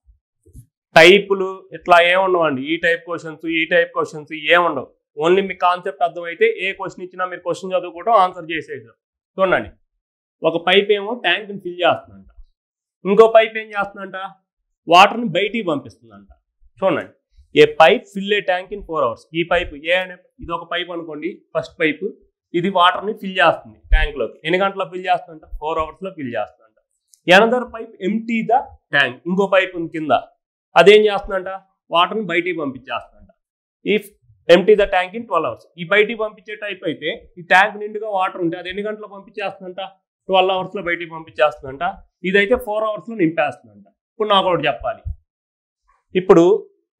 టైపులు ఇట్లా ఏముండవండి ఈ టైప్ క్వశ్చన్స్ ఈ టైప్ క్వశ్చన్స్ ఏముండవు ఓన్లీ మీ కాన్సెప్ట్ అర్థమైతే ఏ క్వశ్చన్ ఇచ్చినా మీరు క్వశ్చన్ చదువుకోవడం ఆన్సర్ చేసేది చూడండి ఒక పైప్ ఏమో ట్యాంక్ని ఫిల్ చేస్తుందంట ఇంకో పైప్ ఏం చేస్తుందంట వాటర్ని బయటికి పంపిస్తుందంట చూడండి A pipe fill a tank in four hours ఈ పైప్ ఏ అనే ఇది ఒక పైప్ అనుకోండి ఫస్ట్ పైప్ ఇది వాటర్ని ఫిల్ చేస్తుంది ట్యాంక్లోకి ఎన్ని గంటల్లో ఫిల్ చేస్తుందంట ఫోర్ అవర్స్లో ఫిల్ చేస్తుందంట another pipe empty the tank ఇంకో పైప్ ఉంది కింద అదేం చేస్తుందంట వాటర్ని బయటికి పంపించేస్తుందంట if empty the tank in twelve hours ఈ బయటికి పంపించే టైప్ అయితే ఈ ట్యాంక్ నిండుగా వాటర్ ఉంటే అది ఎన్ని గంటలు పంపించేస్తుందంట ట్వెల్వ్ అవర్స్లో బయటికి పంపించేస్తుందంట ఇదైతే ఫోర్ అవర్స్లో నింపేస్తుందంట ఇప్పుడు నాకు ఒకటి చెప్పాలి ఇప్పుడు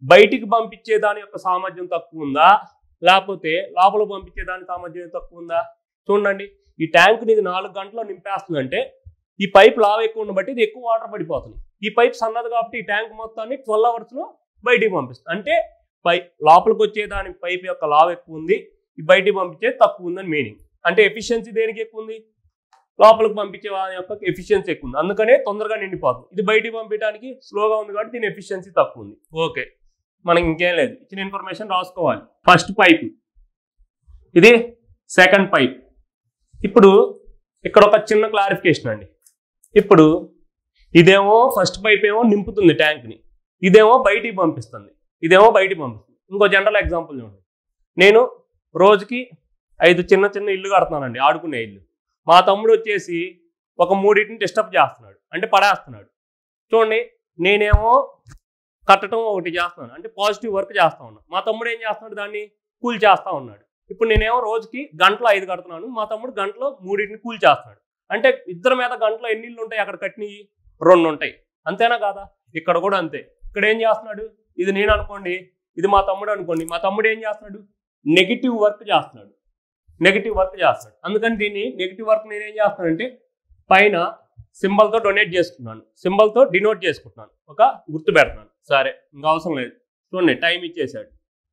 బయటికి పంపించే దాని యొక్క సామర్థ్యం తక్కువ ఉందా లేకపోతే లోపల పంపించే దాని సామర్థ్యం తక్కువ ఉందా చూడండి ఈ ట్యాంక్ ఇది నాలుగు గంటల్లో నింపేస్తుందంటే ఈ పైప్ లావ్ ఎక్కువ ఉన్న బట్టి ఇది ఎక్కువ వాటర్ పడిపోతుంది ఈ పైప్ సన్నది కాబట్టి ఈ ట్యాంక్ మొత్తాన్ని ట్వెల్వ్ అవర్స్లో బయటికి పంపిస్తుంది అంటే పై లోపలికి వచ్చే దాని పైప్ యొక్క లావ్ ఎక్కువ ఉంది ఈ బయటికి పంపించే తక్కువ ఉందని మీనింగ్ అంటే ఎఫిషియన్సీ దేనికి ఎక్కువ ఉంది లోపలికి పంపించే వాని యొక్క ఎఫిషియన్సీ ఎక్కువ ఉంది అందుకనే తొందరగా నిండిపోతుంది ఇది బయటికి పంపించడానికి స్లోగా ఉంది కాబట్టి దీని ఎఫిషియన్సీ తక్కువ ఉంది ఓకే మనకి ఇంకేం లేదు ఇచ్చిన ఇన్ఫర్మేషన్ రాసుకోవాలి ఫస్ట్ పైప్ ఇది సెకండ్ పైప్ ఇప్పుడు ఇక్కడ ఒక చిన్న క్లారిఫికేషన్ అండి ఇప్పుడు ఇదేమో ఫస్ట్ పైప్ ఏమో నింపుతుంది ట్యాంక్ని ఇదేమో బయటికి పంపిస్తుంది ఇదేమో బయటికి పంపిస్తుంది ఇంకో జనరల్ ఎగ్జాంపుల్ చూడండి నేను రోజుకి ఐదు చిన్న చిన్న ఇల్లు కడుతున్నానండి ఆడుకునే ఇల్లు మా తమ్ముడు వచ్చేసి ఒక మూడింటిని డిస్టర్బ్ చేస్తున్నాడు అంటే పడేస్తున్నాడు చూడండి నేనేమో కట్టడం ఒకటి చేస్తున్నాను అంటే పాజిటివ్ వర్క్ చేస్తా ఉన్నాను మా తమ్ముడు ఏం చేస్తున్నాడు దాన్ని కూల్ చేస్తా ఉన్నాడు ఇప్పుడు నేనేమో రోజుకి గంటలో ఐదు కడుతున్నాను మా తమ్ముడు గంటలో మూడింటిని కూల్ చేస్తున్నాడు అంటే ఇద్దరి మీద గంటలో ఎన్ని ఇల్లు ఉంటాయి అక్కడ కట్టినవి రెండు ఉంటాయి అంతేనా కాదా ఇక్కడ కూడా అంతే ఇక్కడ ఏం చేస్తున్నాడు ఇది నేను అనుకోండి ఇది మా తమ్ముడు అనుకోండి మా తమ్ముడు ఏం చేస్తున్నాడు నెగిటివ్ వర్క్ చేస్తున్నాడు నెగిటివ్ వర్క్ చేస్తాడు అందుకని దీన్ని నెగిటివ్ వర్క్ నేను ఏం చేస్తానంటే పైన సింబల్తో డొనేట్ చేసుకున్నాను సింబల్తో డినోట్ చేసుకుంటున్నాను ఒక గుర్తు పెడుతున్నాను సరే ఇంకా అవసరం లేదు చూడండి టైం ఇచ్చేసాడు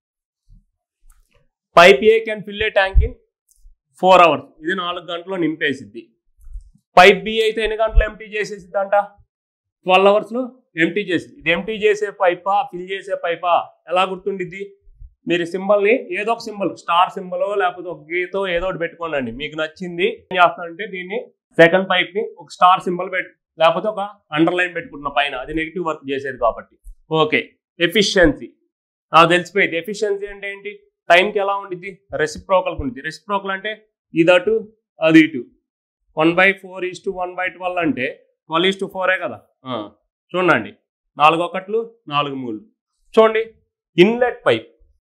pipe A can fill a tank in four hours ఇది నాలుగు గంటల్లో నింపేసిద్ది పైప్ బి అయితే ఎన్ని గంటలు ఎంటీ చేసేసిద్ది అంట ట్వెల్వ్ అవర్స్లో ఎంటీ చేసింది ఇది ఎంటీ చేసే పైపా ఫిల్ చేసే పైపా ఎలా గుర్తుండిద్ది మీరు సింబల్ని ఏదో ఒక సింబల్ స్టార్ సింబల్ లేకపోతే ఒక గీతో ఏదో ఒకటి పెట్టుకోండి మీకు నచ్చింది ఏం చేస్తానంటే దీన్ని సెకండ్ పైప్ ని ఒక స్టార్ సింబల్ పెట్టు లేకపోతే ఒక అండర్ లైన్ పెట్టుకుంటున్న పైన అది నెగిటివ్ వర్క్ చేసేది కాబట్టి ఓకే ఎఫిషియన్సీ నాకు తెలిసిపోయింది ఎఫిషియన్సీ అంటే ఏంటి టైంకి ఎలా ఉండిద్ది రెసిప్రోకల్ ఉండిద్ది రెసిప్రోకల్ అంటే ఇది అటు అది ఇటు one by four is to one by twelve అంటే ట్వెల్వ్ ఈస్ టు ఫోరే కదా ఆ, చూడండి నాలుగు ఒకట్లు నాలుగు మూడు చూడండి ఇన్లెట్ పైప్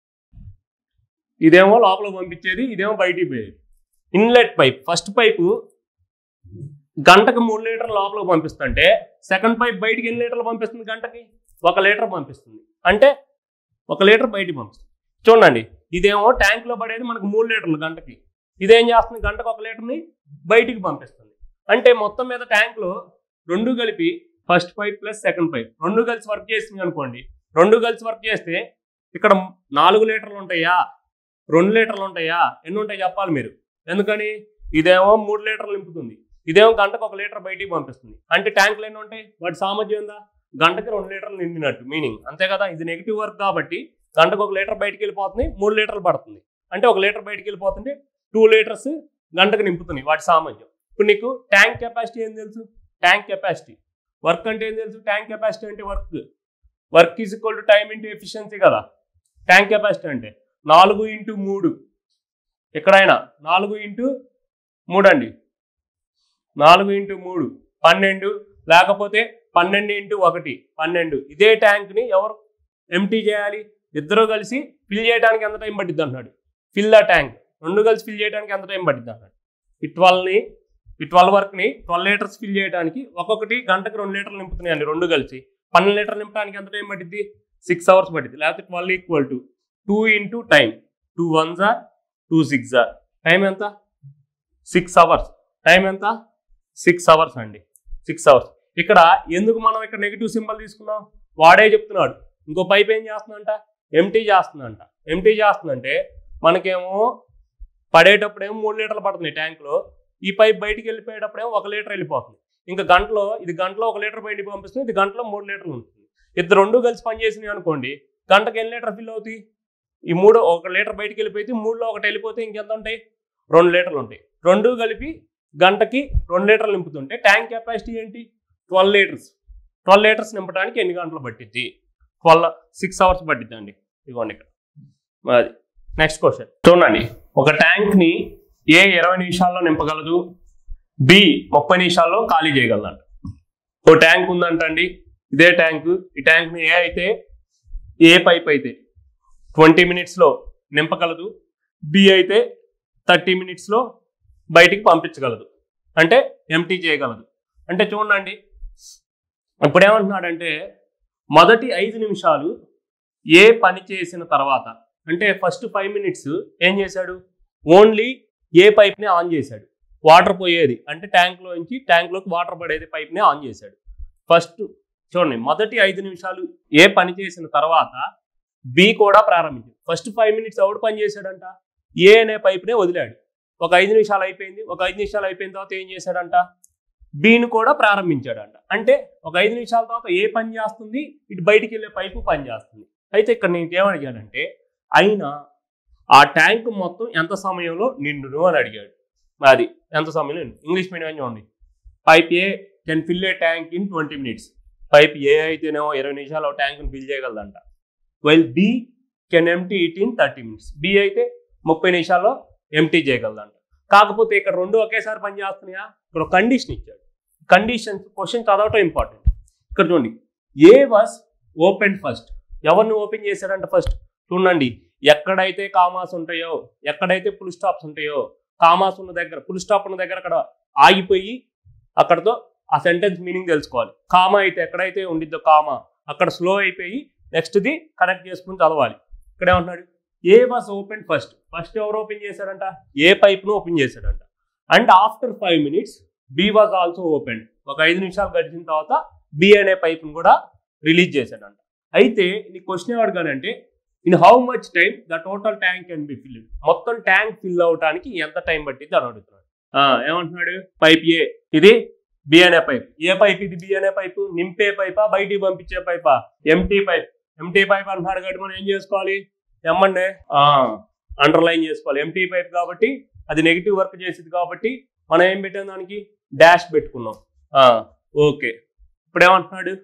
ఇదేమో లోపల పంపించేది ఇదేమో బయటికి పోయేది ఇన్లెట్ పైప్ ఫస్ట్ పైపు గంటకు మూడు లీటర్లు లోపలికి పంపిస్తుంటే సెకండ్ పైప్ బయటికి ఎన్ని లీటర్లు పంపిస్తుంది గంటకి ఒక లీటర్ పంపిస్తుంది అంటే ఒక లీటర్ బయటికి పంపిస్తుంది చూడండి ఇదేమో ట్యాంక్లో పడేది మనకు మూడు లీటర్లు గంటకి ఇదేం చేస్తుంది గంటకు ఒక లీటర్ని బయటికి పంపిస్తుంది అంటే మొత్తం మీద ట్యాంక్లో రెండు కలిపి first pipe plus second pipe రెండు కలిసి వర్క్ చేసింది అనుకోండి రెండు కలిసి వర్క్ చేస్తే ఇక్కడ నాలుగు లీటర్లు ఉంటాయా రెండు లీటర్లు ఉంటాయా ఎన్ని ఉంటాయి చెప్పాలి మీరు ఎందుకని ఇదేమో మూడు లీటర్లు నింపుతుంది ఇదేమో గంటకు ఒక లీటర్ బయటికి పంపిస్తుంది అంటే ట్యాంకులు ఎన్ని ఉంటాయి వాటి సామర్థ్యం ఉందా గంటకి రెండు లీటర్లు నిండినట్టు మీనింగ్ అంతే కదా ఇది నెగిటివ్ వర్క్ కాబట్టి గంటకు ఒక లీటర్ బయటికి వెళ్ళిపోతుంది మూడు లీటర్లు పడుతుంది అంటే ఒక లీటర్ బయటికి వెళ్ళిపోతుంటే టూ లీటర్స్ గంటకు నింపుతున్నాయి వాటి సామర్థ్యం ఇప్పుడు నీకు ట్యాంక్ కెపాసిటీ ఏం తెలుసు ట్యాంక్ కెపాసిటీ వర్క్ అంటే ఏం తెలుసు ట్యాంక్ కెపాసిటీ అంటే work work is equal to time into efficiency కదా ట్యాంక్ కెపాసిటీ అంటే నాలుగు ఇంటూ మూడు ఎక్కడైనా నాలుగు ఇంటూ మూడు అండి నాలుగు ఇంటూ మూడు పన్నెండు లేకపోతే పన్నెండు ఇంటూ ఒకటి పన్నెండు ఇదే ట్యాంక్ని ఎవరు ఎంటీ చేయాలి ఇద్దరు కలిసి ఫిల్ చేయడానికి ఎంత టైం పట్టిద్ది అంటున్నాడు ఫిల్ ద ట్యాంక్ రెండు కలిసి ఫిల్ చేయడానికి ఎంత టైం పట్టిద్ది అన్నాడు ఈ ట్వెల్వ్ని ఈ ట్వెల్వ్ వర్క్ని ట్వెల్వ్ లీటర్స్ ఫిల్ చేయడానికి ఒక్కొక్కటి గంటకు రెండు లీటర్లు నింపుతున్నాయండి రెండు కలిసి పన్నెండు లీటర్లు నింపడానికి ఎంత టైం పట్టిద్ది సిక్స్ అవర్స్ పట్టింది లేకపోతే twelve equal to two into time two one జార్ టూ సిక్స్ జార్ టైం ఎంత సిక్స్ అవర్స్ టైం ఎంత సిక్స్ అవర్స్ అండి సిక్స్ అవర్స్ ఇక్కడ ఎందుకు మనం ఇక్కడ నెగిటివ్ సింబల్ తీసుకున్నాం వాడే చెప్తున్నాడు ఇంకో పైప్ ఏం చేస్తుందంట ఎంటీ చేస్తుందంట ఎంటీ చేస్తుందంటే మనకేమో పడేటప్పుడేమో మూడు లీటర్లు పడుతుంది ట్యాంక్లో ఈ పైప్ బయటికి వెళ్ళిపోయేటప్పుడేమో ఒక లీటర్ వెళ్ళిపోతుంది ఇంకా గంటలో ఇది గంటలో ఒక లీటర్ బయటికి పంపిస్తుంది ఇది గంటలో మూడు లీటర్లు ఉంటుంది ఇద్దరు రెండు కలిసి పనిచేసినాయి అనుకోండి గంటకి ఎన్ని లీటర్ ఫిల్ అవుతాయి ఈ మూడు ఒక లీటర్ బయటికి వెళ్ళిపోతే మూడులో ఒకటి వెళ్ళిపోతే ఇంకెంత ఉంటాయి రెండు లీటర్లు ఉంటాయి రెండు కలిపి గంటకి రెండు లీటర్లు నింపుతుంటే ట్యాంక్ కెపాసిటీ ఏంటి ట్వెల్వ్ లీటర్స్ ట్వెల్వ్ లీటర్స్ నింపడానికి ఎన్ని గంటలు పట్టిద్ది ట్వెల్వ్ సిక్స్ అవర్స్ పట్టిద్ది అండి ఇదిగోండి ఇక్కడ అది నెక్స్ట్ క్వశ్చన్ చూడండి ఒక ట్యాంక్ని ఏ ఇరవై నిమిషాల్లో నింపగలదు బి ముప్పై నిమిషాల్లో ఖాళీ చేయగలదంట ఓ ట్యాంక్ ఉందంటండి ఇదే ట్యాంక్ ఈ ట్యాంక్ని ఏ అయితే ఏ పైప్ అయితే ట్వంటీ మినిట్స్లో నింపగలదు బి అయితే థర్టీ మినిట్స్లో బయటికి పంపించగలదు అంటే ఎంటీ చేయగలదు అంటే చూడండి ఇప్పుడు ఏమంటున్నాడంటే మొదటి ఐదు నిమిషాలు ఏ పని చేసిన తర్వాత అంటే ఫస్ట్ ఫైవ్ మినిట్స్ ఏం చేశాడు ఓన్లీ ఏ పైప్ని ఆన్ చేశాడు వాటర్ పోయేది అంటే ట్యాంక్లో నుంచి ట్యాంక్లోకి వాటర్ పడేది పైప్ని ఆన్ చేశాడు ఫస్ట్ చూడండి మొదటి ఐదు నిమిషాలు ఏ పని చేసిన తర్వాత బి కూడా ప్రారంభించాడు ఫస్ట్ ఫైవ్ మినిట్స్ ఎవడు పని చేశాడంట ఏ అనే పైప్నే వదిలాడు ఒక ఐదు నిమిషాలు అయిపోయింది ఒక ఐదు నిమిషాలు అయిపోయిన తర్వాత ఏం చేశాడంట బీని కూడా ప్రారంభించాడంట అంటే ఒక ఐదు నిమిషాల తర్వాత ఏ పని చేస్తుంది ఇటు బయటికి వెళ్ళే పైపు పని చేస్తుంది అయితే ఇక్కడ నేను ఏమడిగానంటే అయినా ఆ ట్యాంక్ మొత్తం ఎంత సమయంలో నిండును అని అడిగాడు అది ఎంత సమయంలో నిండు ఇంగ్లీష్ మీడియం చూడండి pipe A can fill a tank in twenty minutes pipe A అయితేనేమో ఇరవై నిమిషాలు ట్యాంక్ని ఫిల్ చేయగలదంట while B can empty it in thirty minutes B అయితే ముప్పై నిమిషాల్లో ఎంటీ చేయగలదంట కాకపోతే ఇక్కడ రెండు ఒకేసారి పని చేస్తున్నాయా ఇక్కడ కండిషన్ ఇచ్చాడు కండిషన్స్ క్వశ్చన్ చదవటం ఇంపార్టెంట్ ఇక్కడ చూడండి ఏ వాస్ ఓపెన్ ఫస్ట్ ఎవరిని ఓపెన్ చేశాడంట ఫస్ట్ చూడండి ఎక్కడైతే కామాస్ ఉంటాయో ఎక్కడైతే ఫుల్ స్టాప్స్ ఉంటాయో కామాస్ ఉన్న దగ్గర ఫుల్ స్టాప్ ఉన్న దగ్గర అక్కడ ఆగిపోయి అక్కడతో ఆ సెంటెన్స్ మీనింగ్ తెలుసుకోవాలి కామా అయితే ఎక్కడైతే ఉండిద్దో కామా అక్కడ స్లో అయిపోయి నెక్స్ట్ది కనెక్ట్ చేసుకుని చదవాలి ఇక్కడ ఏమంటున్నాడు A was open first first ఎవరు ఓపెన్ చేశాడంట ఏ పైప్ను ఓపెన్ చేశాడంట and after five minutes B was also open ఒక ఐదు నిమిషాలు గడిచిన తర్వాత బి అనే పైప్ను కూడా రిలీజ్ చేశాడంట అయితే నీ క్వశ్చన్ ఏమడగానంటే in how much time the total tank can be fill మొత్తం ట్యాంక్ ఫిల్ అవడానికి ఎంత టైం పట్టింది అని అడుగుతున్నాడు ఆ, ఏమంటున్నాడు పైప్ ఏ ఇది బి అనే పైప్ ఏ పైప్ ఇది బి అనే పైప్ నింపే పైపా బయటికి పంపించే పైపా ఎంటీ పైప్ ఎంటీ పైప్ అంటున్నాడు కాబట్టి మనం ఏం చేసుకోవాలి ఎమ్మండే అండర్లైన్ చేసుకోవాలి ఎంటీ పైప్ కాబట్టి అది నెగిటివ్ వర్క్ చేసింది కాబట్టి మనం ఏం పెట్టాం దానికి డాష్ పెట్టుకున్నాం ఆ, ఓకే ఇప్పుడు ఏమంటున్నాడు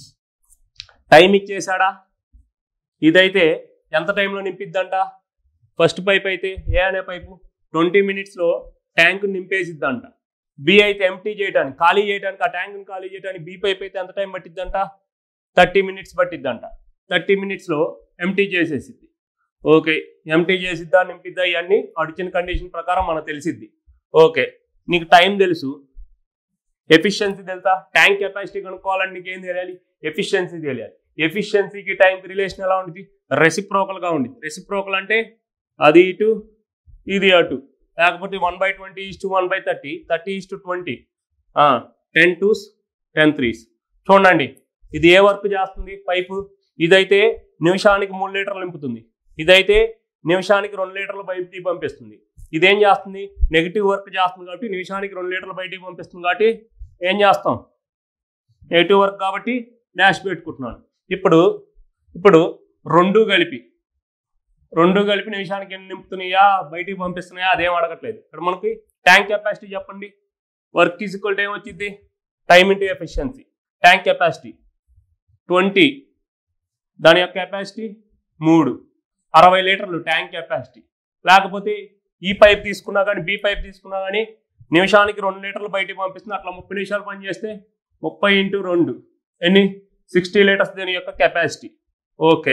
టైం ఇచ్చేసాడా ఇదైతే ఎంత టైంలో నింపిద్దంట ఫస్ట్ పైప్ అయితే ఏ అనే పైపు ట్వంటీ మినిట్స్లో ట్యాంక్ నింపేసిద్దంట బి అయితే ఎంటీ చేయడానికి ఖాళీ చేయడానికి ఆ ట్యాంక్ని ఖాళీ చేయడానికి బి పైప్ అయితే ఎంత టైం పట్టిద్దంట థర్టీ మినిట్స్ పట్టిద్దంట థర్టీ మినిట్స్లో ఎంటీ చేసేసిద్ది ఓకే ఎంటీ చేసిద్దా నింపిద్దా ఇవన్నీ అడిచిన కండిషన్ ప్రకారం మనకు తెలిసిద్ది ఓకే నీకు టైం తెలుసు ఎఫిషియన్సీ తెలుసా ట్యాంక్ కెపాసిటీ కనుక్కోవాలని నీకు ఏం తెలియాలి ఎఫిషియన్సీ తెలియాలి ఎఫిషియన్సీకి టైంకి రిలేషన్ ఎలా ఉంటుంది రెసిప్రోకల్గా ఉంది రెసిప్రోకల్ అంటే అది ఇటు ఇది అటు లేకపోతే one by twenty is to one by thirty thirty is to twenty ten twos ten threes చూడండి ఇది ఏ వర్క్ చేస్తుంది పైపు ఇదైతే నిమిషానికి మూడు లీటర్లు నింపుతుంది ఇదైతే నిమిషానికి రెండు లీటర్లు బయటికి పంపిస్తుంది ఇదేం చేస్తుంది నెగిటివ్ వర్క్ చేస్తుంది కాబట్టి నిమిషానికి రెండు లీటర్లు బయటికి పంపిస్తుంది కాబట్టి ఏం చేస్తాం నెగిటివ్ వర్క్ కాబట్టి డాష్ పెట్టుకుంటున్నాను ఇప్పుడు ఇప్పుడు రెండు కలిపి రెండు కలిపి నిమిషానికి ఎన్ని నింపుతున్నాయా బయటికి పంపిస్తున్నాయా అదేం అడగట్లేదు ఇక్కడ మనకి ట్యాంక్ కెపాసిటీ చెప్పండి వర్క్ ఈజ్ ఈక్వల్ టు ఏమొచ్చింది time into efficiency tank capacity twenty దాని యొక్క కెపాసిటీ మూడు అరవై లీటర్లు ట్యాంక్ కెపాసిటీ లేకపోతే ఈ పైప్ తీసుకున్నా కానీ బి పైప్ తీసుకున్నా కానీ నిమిషానికి రెండు లీటర్లు బయటికి పంపిస్తుంది అట్లా ముప్పై నిమిషాలు పని చేస్తే ముప్పై ఇంటూ రెండు ఎన్ని సిక్స్టీ లీటర్స్ దీని యొక్క కెపాసిటీ ఓకే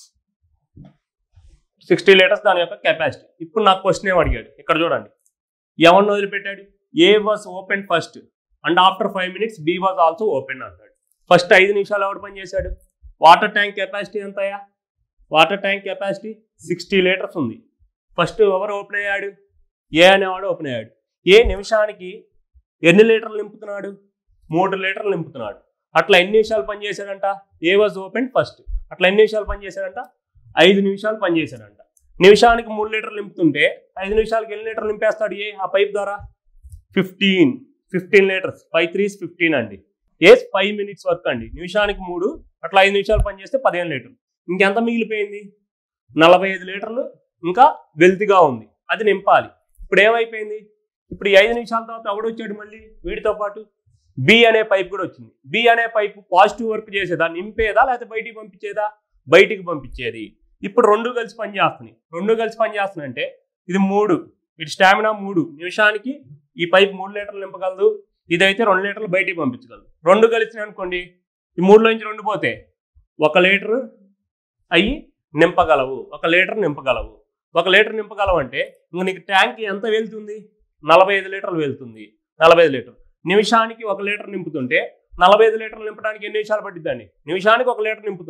సిక్స్టీ లీటర్స్ దాని యొక్క కెపాసిటీ ఇప్పుడు నాకు క్వశ్చన్ ఏం అడిగాడు ఇక్కడ చూడండి ఎవరిని వదిలిపెట్టాడు A was open first and after five minutes B was also open అన్నాడు ఫస్ట్ ఐదు నిమిషాలు ఎవడు పని చేశాడు వాటర్ ట్యాంక్ కెపాసిటీ ఎంతయా water tank capacity sixty litres ఉంది ఫస్ట్ ఎవరు ఓపెన్ అయ్యాడు ఏ అనేవాడు ఓపెన్ అయ్యాడు ఏ నిమిషానికి ఎన్ని లీటర్లు నింపుతున్నాడు మూడు లీటర్లు నింపుతున్నాడు అట్లా ఎన్ని నిమిషాలు పని చేశాడంట ఏ వాజ్ ఓపెన్ ఫస్ట్ అట్లా ఎన్ని నిమిషాలు పని చేశాడంట ఐదు నిమిషాలు పని చేశాడంట నిమిషానికి మూడు లీటర్లు నింపుతుంటే ఐదు నిమిషాలకి ఎన్ని లీటర్లు నింపేస్తాడు ఏ ఆ పైప్ ద్వారా fifteen fifteen litres five threes fifteen అండి ఏ ఫైవ్ మినిట్స్ వర్క్ అండి నిమిషానికి మూడు అట్లా ఐదు నిమిషాలు పని చేస్తే పదిహేను లీటర్లు ఇంకెంత మిగిలిపోయింది నలభై ఐదు లీటర్లు ఇంకా వెల్తిగా ఉంది అది నింపాలి ఇప్పుడు ఏమైపోయింది ఇప్పుడు ఈ ఐదు నిమిషాల తర్వాత ఎవడు వచ్చాడు మళ్ళీ వీటితో పాటు బి అనే పైప్ కూడా వచ్చింది బి అనే పైప్ పాజిటివ్ వర్క్ చేసేదా నింపేదా లేకపోతే బయటికి పంపించేదా బయటికి పంపించేది ఇప్పుడు రెండు కలిసి పని చేస్తున్నాయి రెండు కలిసి పని చేస్తున్నాయి అంటే ఇది మూడు ఇటు స్టామినా మూడు నిమిషానికి ఈ పైప్ మూడు లీటర్లు నింపగలదు ఇదైతే రెండు లీటర్లు బయటికి పంపించగలదు రెండు కలిసినాయి అనుకోండి ఈ మూడులో నుంచి రెండు పోతే ఒక లీటర్ అయ్యి నింపగలవు ఒక లీటర్ నింపగలవు ఒక లీటర్ నింపగలవు అంటే ఇంక నీకు ట్యాంక్ ఎంత వెళ్తుంది నలభై ఐదు లీటర్లు వెళ్తుంది నలభై ఐదు లీటర్ నిమిషానికి ఒక లీటర్ నింపుతుంటే నలభై ఐదు లీటర్లు నింపడానికి ఎన్ని నిమిషాలు పట్టిద్దండి నిమిషానికి ఒక లీటర్ నింపుతున్నావు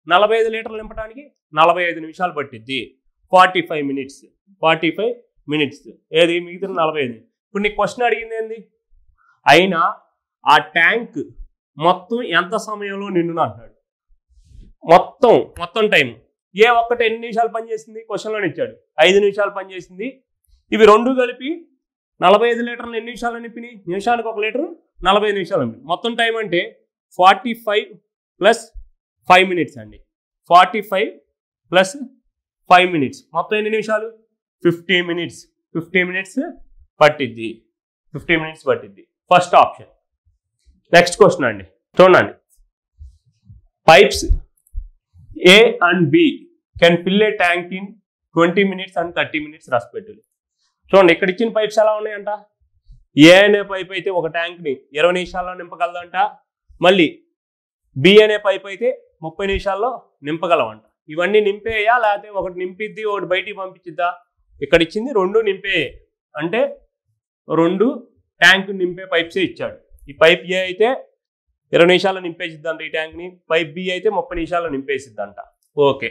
నలభై ఐదు లీటర్లు నింపడానికి నలభై ఐదు నిమిషాలు పట్టిద్ది forty five minutes forty five minutes ఏది మిగతా నలభై ఐదు ఇప్పుడు నీకు క్వశ్చన్ అడిగింది ఏంది అయినా ఆ ట్యాంక్ మొత్తం ఎంత సమయంలో నిండున అంటున్నాడు మొత్తం మొత్తం టైం ఏ ఒక్కటి ఎన్ని నిమిషాలు పనిచేసింది క్వశ్చన్లో ఇచ్చాడు ఐదు నిమిషాలు పనిచేసింది ఇవి రెండు కలిపి నలభై ఐదు లీటర్లు ఎన్ని నిమిషాలు నింపినాయి నిమిషానికి ఒక లీటర్ నలభై ఐదు నిమిషాలు నింపి మొత్తం టైం అంటే forty five plus five minutes అండి forty five plus five minutes మొత్తం ఎన్ని నిమిషాలు ఫిఫ్టీ మినిట్స్ ఫిఫ్టీ మినిట్స్ పట్టిద్ది ఫిఫ్టీ మినిట్స్ పట్టిద్ది ఫస్ట్ ఆప్షన్ నెక్స్ట్ క్వశ్చన్ అండి చూడండి pipes A and B can fill a tank in twenty minutes and thirty minutes respectively చూడండి ఇక్కడ ఇచ్చిన పైప్స్ ఎలా ఉన్నాయంట ఏ అనే పైప్ అయితే ఒక ట్యాంక్ని ఇరవై నిమిషాల్లో నింపగలదంట మళ్ళీ బి అనే పైప్ అయితే ముప్పై నిమిషాల్లో నింపగలవంట ఇవన్నీ నింపేయా లేకపోతే ఒకటి నింపిద్ది ఒకటి బయటికి పంపించిద్దా ఇక్కడ ఇచ్చింది రెండు నింపే అంటే రెండు ట్యాంక్ నింపే పైప్సే ఇచ్చాడు ఈ పైప్ ఏ అయితే ఇరవై నిమిషాల్లో నింపేసిద్దంట ఈ ట్యాంక్ని పైప్ బి అయితే ముప్పై నిమిషాల్లో నింపేసిద్దంట ఓకే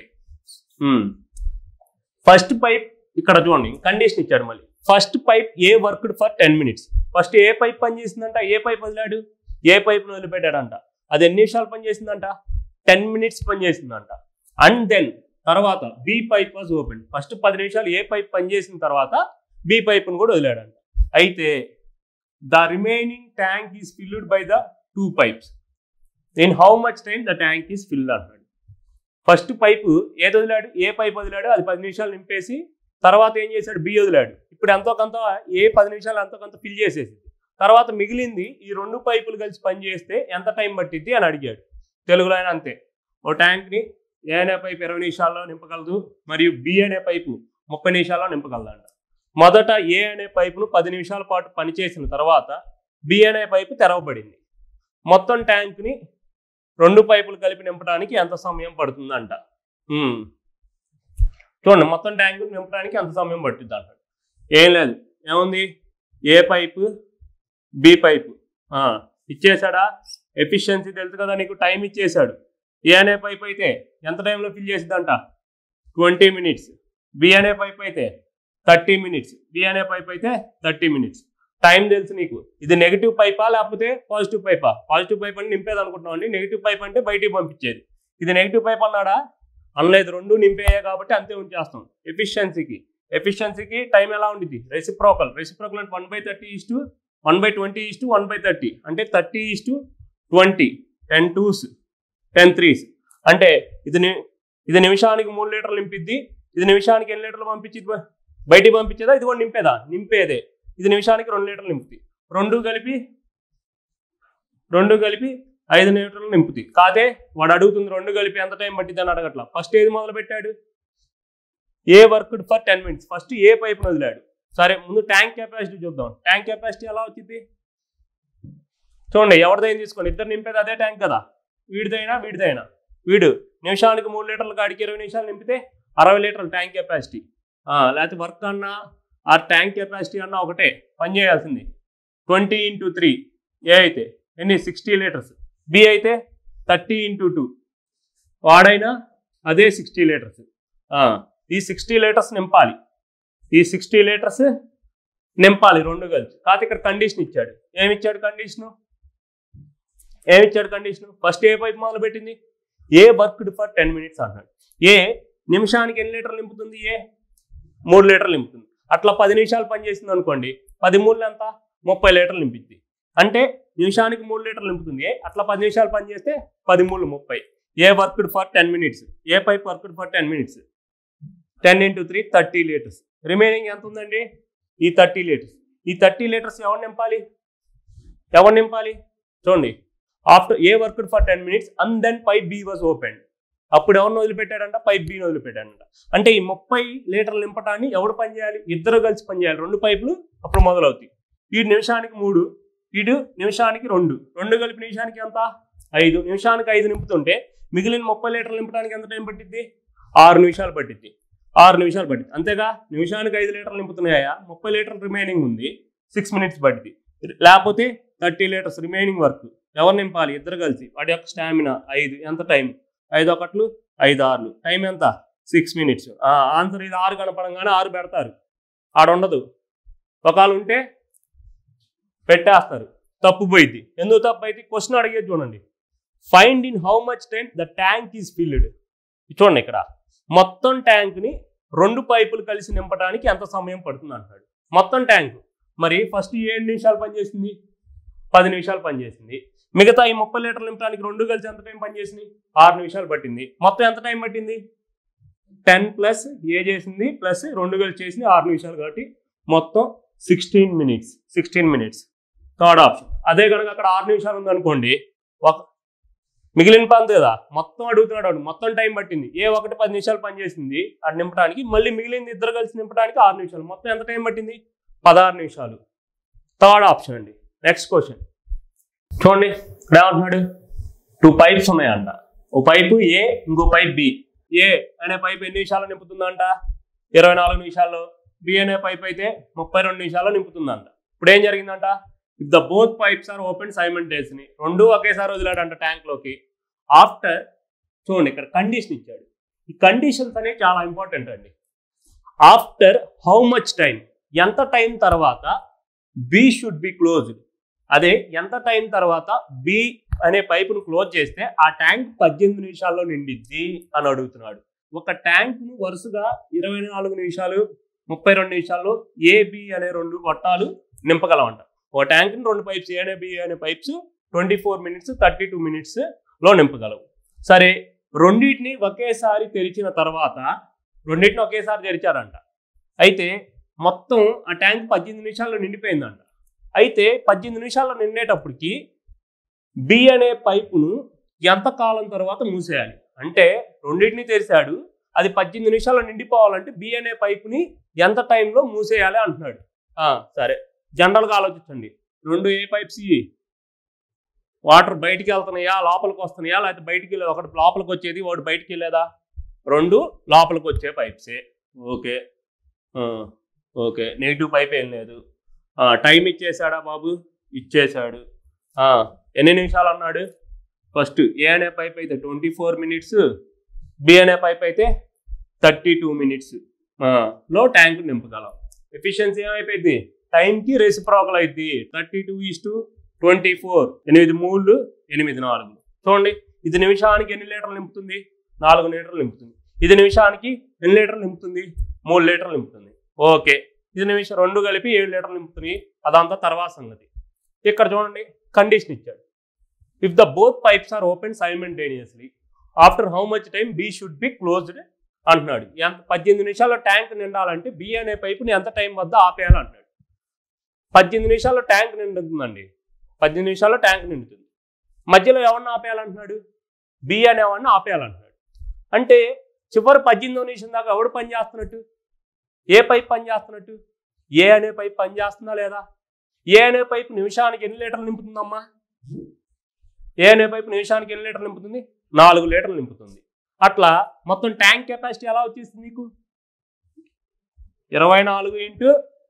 ఫస్ట్ పైప్ ఇక్కడ చూడండి కండిషన్ ఇచ్చాడు మళ్ళీ first pipe A worked for ten minutes first A pipe పని చేసిందంట ఏ పైప్ వదిలాడు ఏ పైప్ వదిలిపెట్టాడంట అది ఎన్ని నిమిషాలు పని చేసిందంట టెన్ మినిట్స్ పని చేసిందంట అండ్ దెన్ తర్వాత B pipe was open first పది నిమిషాలు ఏ పైప్ పని చేసిన తర్వాత బి పైప్ను కూడా వదిలాడంట అయితే the remaining tank is filled by the two pipes in how much time the tank is filled అంటాడు ఫస్ట్ పైపు ఏది వదిలాడు ఏ పైప్ వదిలాడు అది పది నిమిషాలు నింపేసి తర్వాత ఏం చేశాడు బి వదిలాడు ఇప్పుడు ఎంతో కొంత ఏ పది నిమిషాలు ఎంతో కొంత ఫిల్ చేసేసింది తర్వాత మిగిలింది ఈ రెండు పైపులు కలిసి పనిచేస్తే ఎంత టైం పట్టిద్ది అని అడిగాడు తెలుగులో అయినా అంతే ఓ ట్యాంక్ని ఏ అనే పైపు ఇరవై నిమిషాల్లో నింపగలదు మరియు బి అనే పైపు ముప్పై నిమిషాల్లో నింపగలదంట మొదట ఏ అనే పైపును పది నిమిషాల పాటు పనిచేసిన తర్వాత బి అనే పైపు తెరవబడింది మొత్తం ట్యాంక్ని రెండు పైపులు కలిపి నింపడానికి ఎంత సమయం పడుతుందంట ఉమ్. చూడండి మొత్తం ట్యాంక్ నింపడానికి ఎంత సమయం పడుతుంది అంటాడు ఏం లేదు ఏముంది ఏ పైపు బి పైపు ఆ, ఇచ్చేసాడా ఎఫిషియన్సీ తెలుసు కదా నీకు టైం ఇచ్చేసాడు ఏ అనే పైప్ అయితే ఎంత టైంలో ఫిల్ చేసిద్దంట ట్వంటీ మినిట్స్ బి అనే పైప్ అయితే థర్టీ మినిట్స్ బి అనే పైప్ అయితే థర్టీ మినిట్స్ టైం తెలుసు నీకు ఇది నెగిటివ్ పైపా లేకపోతే పాజిటివ్ పైపా పాజిటివ్ పైప్ అని నింపేది అనుకుంటున్నాం అండి నెగిటివ్ పైప్ అంటే బయటికి పంపించేది ఇది నెగిటివ్ పైప్ అన్నాడా అనలేదు రెండు నింపేయే కాబట్టి అంతే ఉంచేస్తాం ఎఫిషియన్సీకి ఎఫిషియన్సీకి టైం ఎలా ఉండిద్ది రెసిప్రోకల్ రెసిప్రోకల్ అంటే one by thirty is to one by twenty is to one by thirty అంటే thirty is to twenty ten twos ten threes అంటే ఇది ని- ఇది నిమిషానికి మూడు లీటర్లు నింపిద్ది ఇది నిమిషానికి ఎన్ని లీటర్లు పంపించిద్ది బ- బయటికి పంపించేదా ఇది కూడా నింపేదా నింపేదే ఇది నిమిషానికి రెండు లీటర్లు నింపుతుంది రెండు కలిపి రెండు కలిపి ఐదు లీటర్లు నింపుతుంది కాదే వాడు అడుగుతుంది రెండు కలిపి ఎంత టైం పట్టిద్ది అని అడగట్లా ఫస్ట్ ఏది మొదలు పెట్టాడు A worked for ten minutes first A pipe వదిలాడు సరే ముందు ట్యాంక్ కెపాసిటీ చూద్దాం ట్యాంక్ కెపాసిటీ ఎలా వచ్చింది చూడండి ఎవరిదైనా తీసుకోండి ఇద్దరు నింపేది అదే ట్యాంక్ కదా వీడిదైనా వీడిదైనా వీడు నిమిషానికి మూడు లీటర్ల కాడికి ఇరవై నిమిషాలు నింపితే అరవై లీటర్ల ట్యాంక్ కెపాసిటీ లేకపోతే వర్క్ అన్నా ఆ ట్యాంక్ కెపాసిటీ అన్నా ఒకటే పని చేయాల్సింది ట్వంటీ ఇంటూ త్రీ ఏ అయితే ఎన్ని సిక్స్టీ లీటర్స్ బి అయితే థర్టీ ఇంటూ టూ వాడైనా అదే సిక్స్టీ లీటర్స్ ఈ సిక్స్టీ లీటర్స్ నింపాలి ఈ సిక్స్టీ లీటర్స్ నింపాలి రెండు కలిసి కాకపోతే ఇక్కడ కండిషన్ ఇచ్చాడు ఏమి ఇచ్చాడు కండిషను ఏమి ఇచ్చాడు కండిషన్ ఫస్ట్ ఏ పైప్ మొదలు పెట్టింది A worked for ten minutes అన్నాడు ఏ నిమిషానికి ఎన్ని లీటర్లు నింపుతుంది ఏ మూడు లీటర్లు నింపుతుంది అట్లా పది నిమిషాలు పనిచేసింది అనుకోండి పది మూడులు ఎంత ముప్పై లీటర్లు నింపిద్ది అంటే నిమిషానికి మూడు లీటర్లు నింపుతుంది ఏ అట్లా పది నిమిషాలు పనిచేస్తే పది మూడు ముప్పై A worked for ten minutes A pipe worked for ten minutes ten into three thirty litres remaining ఎంత ఉందండి ఈ థర్టీ లీటర్స్ ఈ థర్టీ లీటర్స్ ఎవరు నింపాలి ఎవరు నింపాలి చూడండి after A worked for ten minutes and then pipe B was open అప్పుడు ఎవరిని వదిలిపెట్టాడంట పైప్ బిని వదిలిపెట్టాడంట అంటే ఈ ముప్పై లీటర్లు నింపటాన్ని ఎవడు పని చేయాలి ఇద్దరు కలిసి పని చేయాలి రెండు పైపులు అప్పుడు మొదలవుతాయి ఈ నిమిషానికి మూడు ఇటు నిమిషానికి రెండు రెండు కలిపి నిమిషానికి ఎంత ఐదు నిమిషానికి ఐదు నింపుతుంటే మిగిలిన ముప్పై లీటర్లు నింపడానికి ఎంత టైం పట్టిద్ది ఆరు నిమిషాలు పట్టిద్ది ఆరు నిమిషాలు పట్టింది అంతేగా నిమిషానికి ఐదు లీటర్లు నింపుతున్నాయా ముప్పై లీటర్లు రిమైనింగ్ ఉంది సిక్స్ మినిట్స్ పట్టింది లేకపోతే థర్టీ లీటర్స్ రిమైనింగ్ వర్క్ ఎవరు నింపాలి ఇద్దరు కలిసి వాడి యొక్క స్టామినా ఐదు ఎంత టైం ఐదు ఒకట్లు ఐదు ఆరులు టైం ఎంత సిక్స్ మినిట్స్ ఆన్సర్ ఇది ఆరు కనపడంగానే ఆరు పెడతారు ఆడ ఉండదు ఒకవేళ ఉంటే పెట్టేస్తారు తప్పు పోయింది ఎందుకు తప్పు అయితే క్వశ్చన్ అడిగేది చూడండి find in how much time the tank is filled చూడండి ఇక్కడ మొత్తం ట్యాంక్ని రెండు పైపులు కలిసి నింపడానికి ఎంత సమయం పడుతుంది అంటాడు మొత్తం ట్యాంక్ మరి ఫస్ట్ ఏడు నిమిషాలు పనిచేసింది పది నిమిషాలు పనిచేసింది మిగతా ఈ ముప్పై లీటర్లు నింపడానికి రెండు కలిసి ఎంత టైం పనిచేసింది ఆరు నిమిషాలు పట్టింది మొత్తం ఎంత టైం పట్టింది టెన్ ప్లస్ ఏ చేసింది ప్లస్ రెండు కలిసి చేసింది ఆరు నిమిషాలు కాబట్టి మొత్తం sixteen minutes sixteen minutes third option అదే కనుక అక్కడ ఆరు నిమిషాలు ఉందనుకోండి ఒక మిగిలిన పని కదా మొత్తం అడుగుతున్నాడు వాడు మొత్తం టైం పట్టింది ఏ ఒకటి పది నిమిషాలు పనిచేసింది అది నింపడానికి మళ్ళీ మిగిలింది ఇద్దరు కలిసి నింపడానికి ఆరు నిమిషాలు మొత్తం ఎంత టైం పట్టింది పదహారు నిమిషాలు థర్డ్ ఆప్షన్ అండి నెక్స్ట్ క్వశ్చన్ చూడండి ఇక్కడ ఏమంటున్నాడు టూ పైప్స్ ఉన్నాయంట ఓ పైపు ఏ ఇంకో పైప్ బి ఏ అనే పైప్ ఎన్ని నిమిషాలు నింపుతుందంట ఇరవై నాలుగు నిమిషాల్లో బి అనే పైప్ అయితే ముప్పై రెండు నిమిషాల్లో నింపుతుందంట ఇప్పుడు ఏం జరిగిందంట if the both pipes are open సైమెంటేస్ని రెండు ఒకేసారి వదిలాడంట ట్యాంక్ లోకి ఆఫ్టర్ చూడండి ఇక్కడ కండిషన్ ఇచ్చాడు ఈ కండిషన్స్ అనేవి చాలా ఇంపార్టెంట్ అండి ఆఫ్టర్ హౌ మచ్ టైం ఎంత టైం తర్వాత బి షుడ్ బి క్లోజ్డ్ అదే ఎంత టైం తర్వాత బి అనే పైపును క్లోజ్ చేస్తే ఆ ట్యాంక్ పద్దెనిమిది నిమిషాల్లో నిండిద్ది అని అడుగుతున్నాడు ఒక ట్యాంక్ ను వరుసగా ఇరవై నాలుగు నిమిషాలు ముప్పై రెండు నిమిషాల్లో ఏ బి అనే రెండు గొట్టాలు నింపగలమంట ఒక ట్యాంక్ ని రెండు పైప్స్ ఏ అనే బి అనే pipes twenty four minutes thirty two minutes లో నింపగలవు సరే రెండింటిని ఒకేసారి తెరిచిన తర్వాత రెండింటిని ఒకేసారి తెరిచారంట అయితే మొత్తం ఆ ట్యాంక్ పద్దెనిమిది నిమిషాల్లో నిండిపోయిందంట అయితే పద్దెనిమిది నిమిషాల్లో నిండేటప్పటికి బి అనే పైపును ఎంత కాలం తర్వాత మూసేయాలి అంటే రెండింటిని తెరిచాడు అది పద్దెనిమిది నిమిషాల్లో నిండిపోవాలంటే బి అనే పైపుని ఎంత టైంలో మూసేయాలి అంటున్నాడు ఆ, సరే జనరల్గా ఆలోచించండి రెండు ఏ పైప్స్ ఇవి వాటర్ బయటికి వెళ్తున్నాయా లోపలికి వస్తున్నాయా లేకపోతే బయటికి వెళ్ళేది ఒకటి లోపలికి వచ్చేది ఒకటి బయటికి వెళ్ళేదా రెండు లోపలికి వచ్చే పైప్సే ఓకే ఆ, ఓకే నెగిటివ్ పైప్ ఏం లేదు ఆ, టైం ఇచ్చేసాడా బాబు ఇచ్చేసాడు ఆ, ఎన్ని నిమిషాలు అన్నాడు ఫస్ట్ ఏ అనే పైప్ అయితే ట్వంటీ ఫోర్ మినిట్స్ బి అనే పైప్ అయితే థర్టీ టూ మినిట్స్ లో ట్యాంక్ నింపగలం ఎఫిషియన్సీ ఏమైపోయింది టైంకి రెసిప్రోకల్ అయింది thirty two is to twenty four ఎనిమిది మూడు ఎనిమిది నాలుగు చూడండి ఇది నిమిషానికి ఎన్ని లీటర్లు నింపుతుంది నాలుగు లీటర్లు నింపుతుంది ఇది నిమిషానికి ఎన్ని లీటర్లు నింపుతుంది మూడు లీటర్లు నింపుతుంది ఓకే ఇది నిమిషం రెండు కలిపి ఏడు లీటర్లు నింపుతుంది అదంతా తర్వాత సంగతి ఇక్కడ చూడండి కండిషన్ ఇచ్చాడు if the both pipes are open simultaneously after how much time B should be closed అంటున్నాడు ఎంత పద్దెనిమిది నిమిషాల్లో ట్యాంక్ నిండాలంటే బి అనే పైపుని ఎంత టైం వద్ద ఆపేయాలి అంటున్నాడు పద్దెనిమిది నిమిషాల్లో ట్యాంక్ నిండుతుందండి పద్దెనిమిది నిమిషాల్లో ట్యాంక్ నిండుతుంది మధ్యలో ఎవరిని ఆపేయాలంటున్నాడు బి అనేవాడిని ఆపేయాలంటున్నాడు అంటే చివరి పద్దెనిమిదో నిమిషం దాకా ఎవడు పని చేస్తున్నట్టు ఏ పైప్ పని చేస్తున్నట్టు ఏ అనే పైప్ పని చేస్తుందా లేదా ఏ అనే పైప్ నిమిషానికి ఎన్ని లీటర్లు నింపుతుందమ్మా ఏ అనే పైపు నిమిషానికి ఎన్ని లీటర్లు నింపుతుంది నాలుగు లీటర్లు నింపుతుంది అట్లా మొత్తం ట్యాంక్ కెపాసిటీ ఎలా వచ్చేసింది నీకు ఇరవై నాలుగు ఇంటూ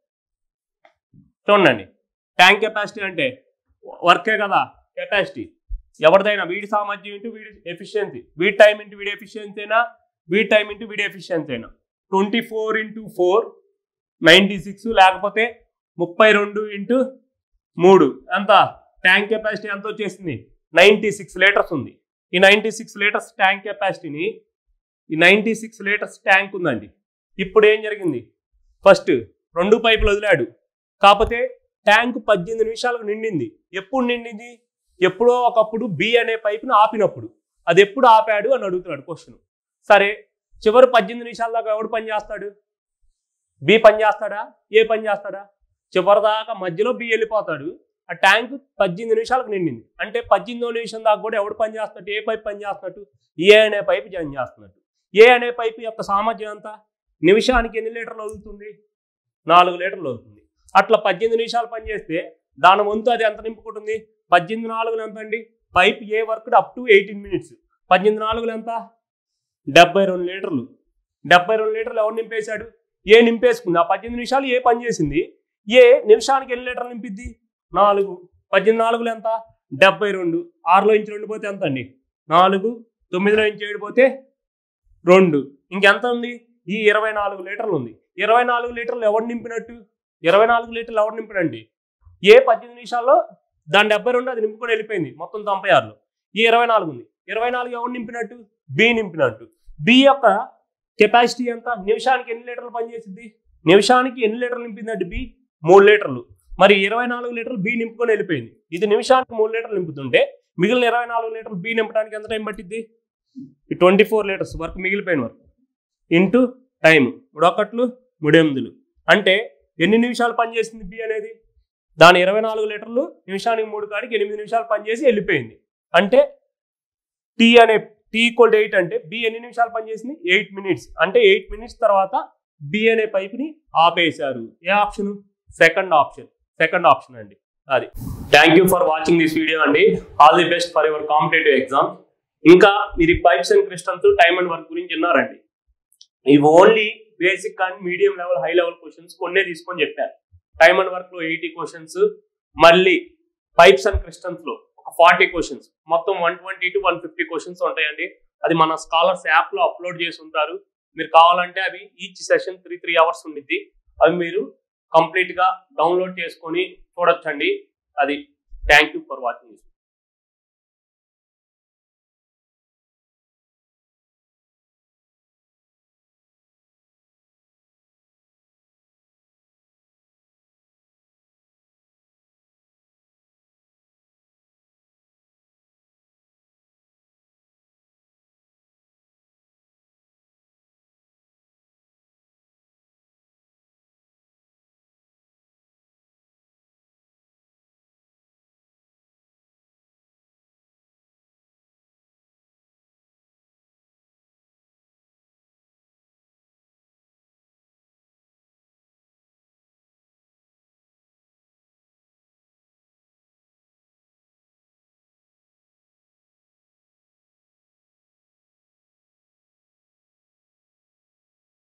చూడండి ట్యాంక్ కెపాసిటీ అంటే వర్కే కదా కెపాసిటీ ఎవరిదైనా వీడి సామర్థ్యం ఇంటూ వీడి ఎఫిషియన్సీ వీడి టైం ఇంటూ వీడి ఎఫిషియన్సీ అయినా వీడి టైం ఇంటూ వీడి ఎఫిషియన్సీ అయినా twenty four into four ninety six లేకపోతే ముప్పై రెండు ఇంటూ మూడు ఎంత ట్యాంక్ కెపాసిటీ ఎంత వచ్చేసింది నైంటీ సిక్స్ లీటర్స్ ఉంది ఈ నైంటీ సిక్స్ లీటర్స్ ట్యాంక్ కెపాసిటీని ఈ నైంటీ సిక్స్ లీటర్స్ ట్యాంక్ ఉందండి ఇప్పుడు ఏం జరిగింది ఫస్ట్ రెండు పైపులు వదిలాడు కాకపోతే ట్యాంక్ పద్దెనిమిది నిమిషాలకు నిండింది ఎప్పుడు నిండింది ఎప్పుడో ఒకప్పుడు బి అనే పైపును ఆపినప్పుడు అది ఎప్పుడు ఆపాడు అని అడుగుతున్నాడు క్వశ్చన్ సరే చివరి పద్దెనిమిది నిమిషాల దాకా ఎవడు పని చేస్తాడు బి పని చేస్తాడా ఏ పని చేస్తాడా చివరి దాకా మధ్యలో బి వెళ్ళిపోతాడు ఆ ట్యాంక్ పద్దెనిమిది నిమిషాలకు నిండింది అంటే పద్దెనిమిదో నిమిషం దాకా కూడా ఎవడు పని చేస్తున్నట్టు ఏ పైప్ పని చేస్తున్నట్టు ఏ అనే పైపు పని చేస్తున్నట్టు ఏ అనే పైపు యొక్క సామర్థ్యం ఎంత నిమిషానికి ఎన్ని లీటర్లు అవుతుంది నాలుగు లీటర్లు అవుతుంది అట్లా పద్దెనిమిది నిమిషాలు పని చేస్తే దాని వంతు అది ఎంత నింపుకుంటుంది పద్దెనిమిది నాలుగులు ఎంత అండి pipe A work up to eighteen minutes పద్దెనిమిది నాలుగులు ఎంత డెబ్బై రెండు లీటర్లు డెబ్బై రెండు లీటర్లు ఎవరు నింపేశాడు ఏ నింపేసుకుంది ఆ పద్దెనిమిది నిమిషాలు ఏ పని చేసింది ఏ నిమిషానికి ఎన్ని లీటర్లు నింపిద్ది నాలుగు పద్దెనిమిది నాలుగులు ఎంత డెబ్బై రెండు ఆరులో ఇంచి రెండు పోతే ఎంత అండి నాలుగు తొమ్మిదిలో ఇంచి ఏడు పోతే రెండు ఇంకెంత ఉంది ఈ ఇరవై నాలుగు లీటర్లు ఉంది ఇరవై నాలుగు లీటర్లు ఎవరు నింపినట్టు ఇరవై నాలుగు లీటర్లు ఎవరు నింపినండి ఏ పద్దెనిమిది నిమిషాల్లో దాని డెబ్బై రెండు అది నింపుకొని వెళ్ళిపోయింది మొత్తం తొంభై ఆరులో ఈ ఇరవై నాలుగు ఉంది ఇరవై నాలుగు ఎవరు నింపినట్టు బి నింపినట్టు బి యొక్క కెపాసిటీ ఎంత నిమిషానికి ఎన్ని లీటర్లు పనిచేసింది నిమిషానికి ఎన్ని లీటర్లు నింపిందండి బి మూడు లీటర్లు మరి ఇరవై నాలుగు లీటర్లు బి నింపుకొని వెళ్ళిపోయింది ఇది నిమిషానికి మూడు లీటర్లు నింపుతుంటే మిగిలిన ఇరవై నాలుగు లీటర్లు బి నింపడానికి ఎంత టైం పట్టింది ట్వంటీ ఫోర్ లీటర్స్ వరకు మిగిలిపోయిన వరకు ఇంటూ టైం మూడొకట్లు మూడెనిమిదిలు అంటే ఎన్ని నిమిషాలు పనిచేసింది బి అనేది దాని ఇరవై నాలుగు లీటర్లు నిమిషానికి మూడు కాడికి ఎనిమిది నిమిషాలు పనిచేసి వెళ్ళిపోయింది అంటే టీ అనే టీ ఈక్వల్ ఎయిట్ అంటే బి ఎన్ని నిమిషాలు పనిచేసింది ఎయిట్ మినిట్స్ అంటే ఎయిట్ మినిట్స్ తర్వాత బి అనే పైప్ని ఆపేశారు A option second option second option అండి అది thank you for watching this video అండి all the best for your competitive exam ఇంకా మీరు pipes and cisterns time and work గురించి విన్నారండి ఇవి only basic and medium level high level questions కొన్నే తీసుకొని చెప్పారు టైమ్ అండ్ వర్క్ లో ఎయిటీ క్వశ్చన్స్ మళ్ళీ పైప్స్ అండ్ క్రిస్టల్స్ లో ఒక ఫార్టీ క్వశ్చన్స్ మొత్తం one twenty to one fifty questions ఉంటాయండి అది మన స్కాలర్స్ యాప్ లో అప్లోడ్ చేసి ఉంటారు మీరు కావాలంటే అవి each session three three hours ఉండిద్ది అవి మీరు కంప్లీట్ గా డౌన్లోడ్ చేసుకొని చూడొచ్చండి అది థ్యాంక్ యూ ఫర్ వాచింగ్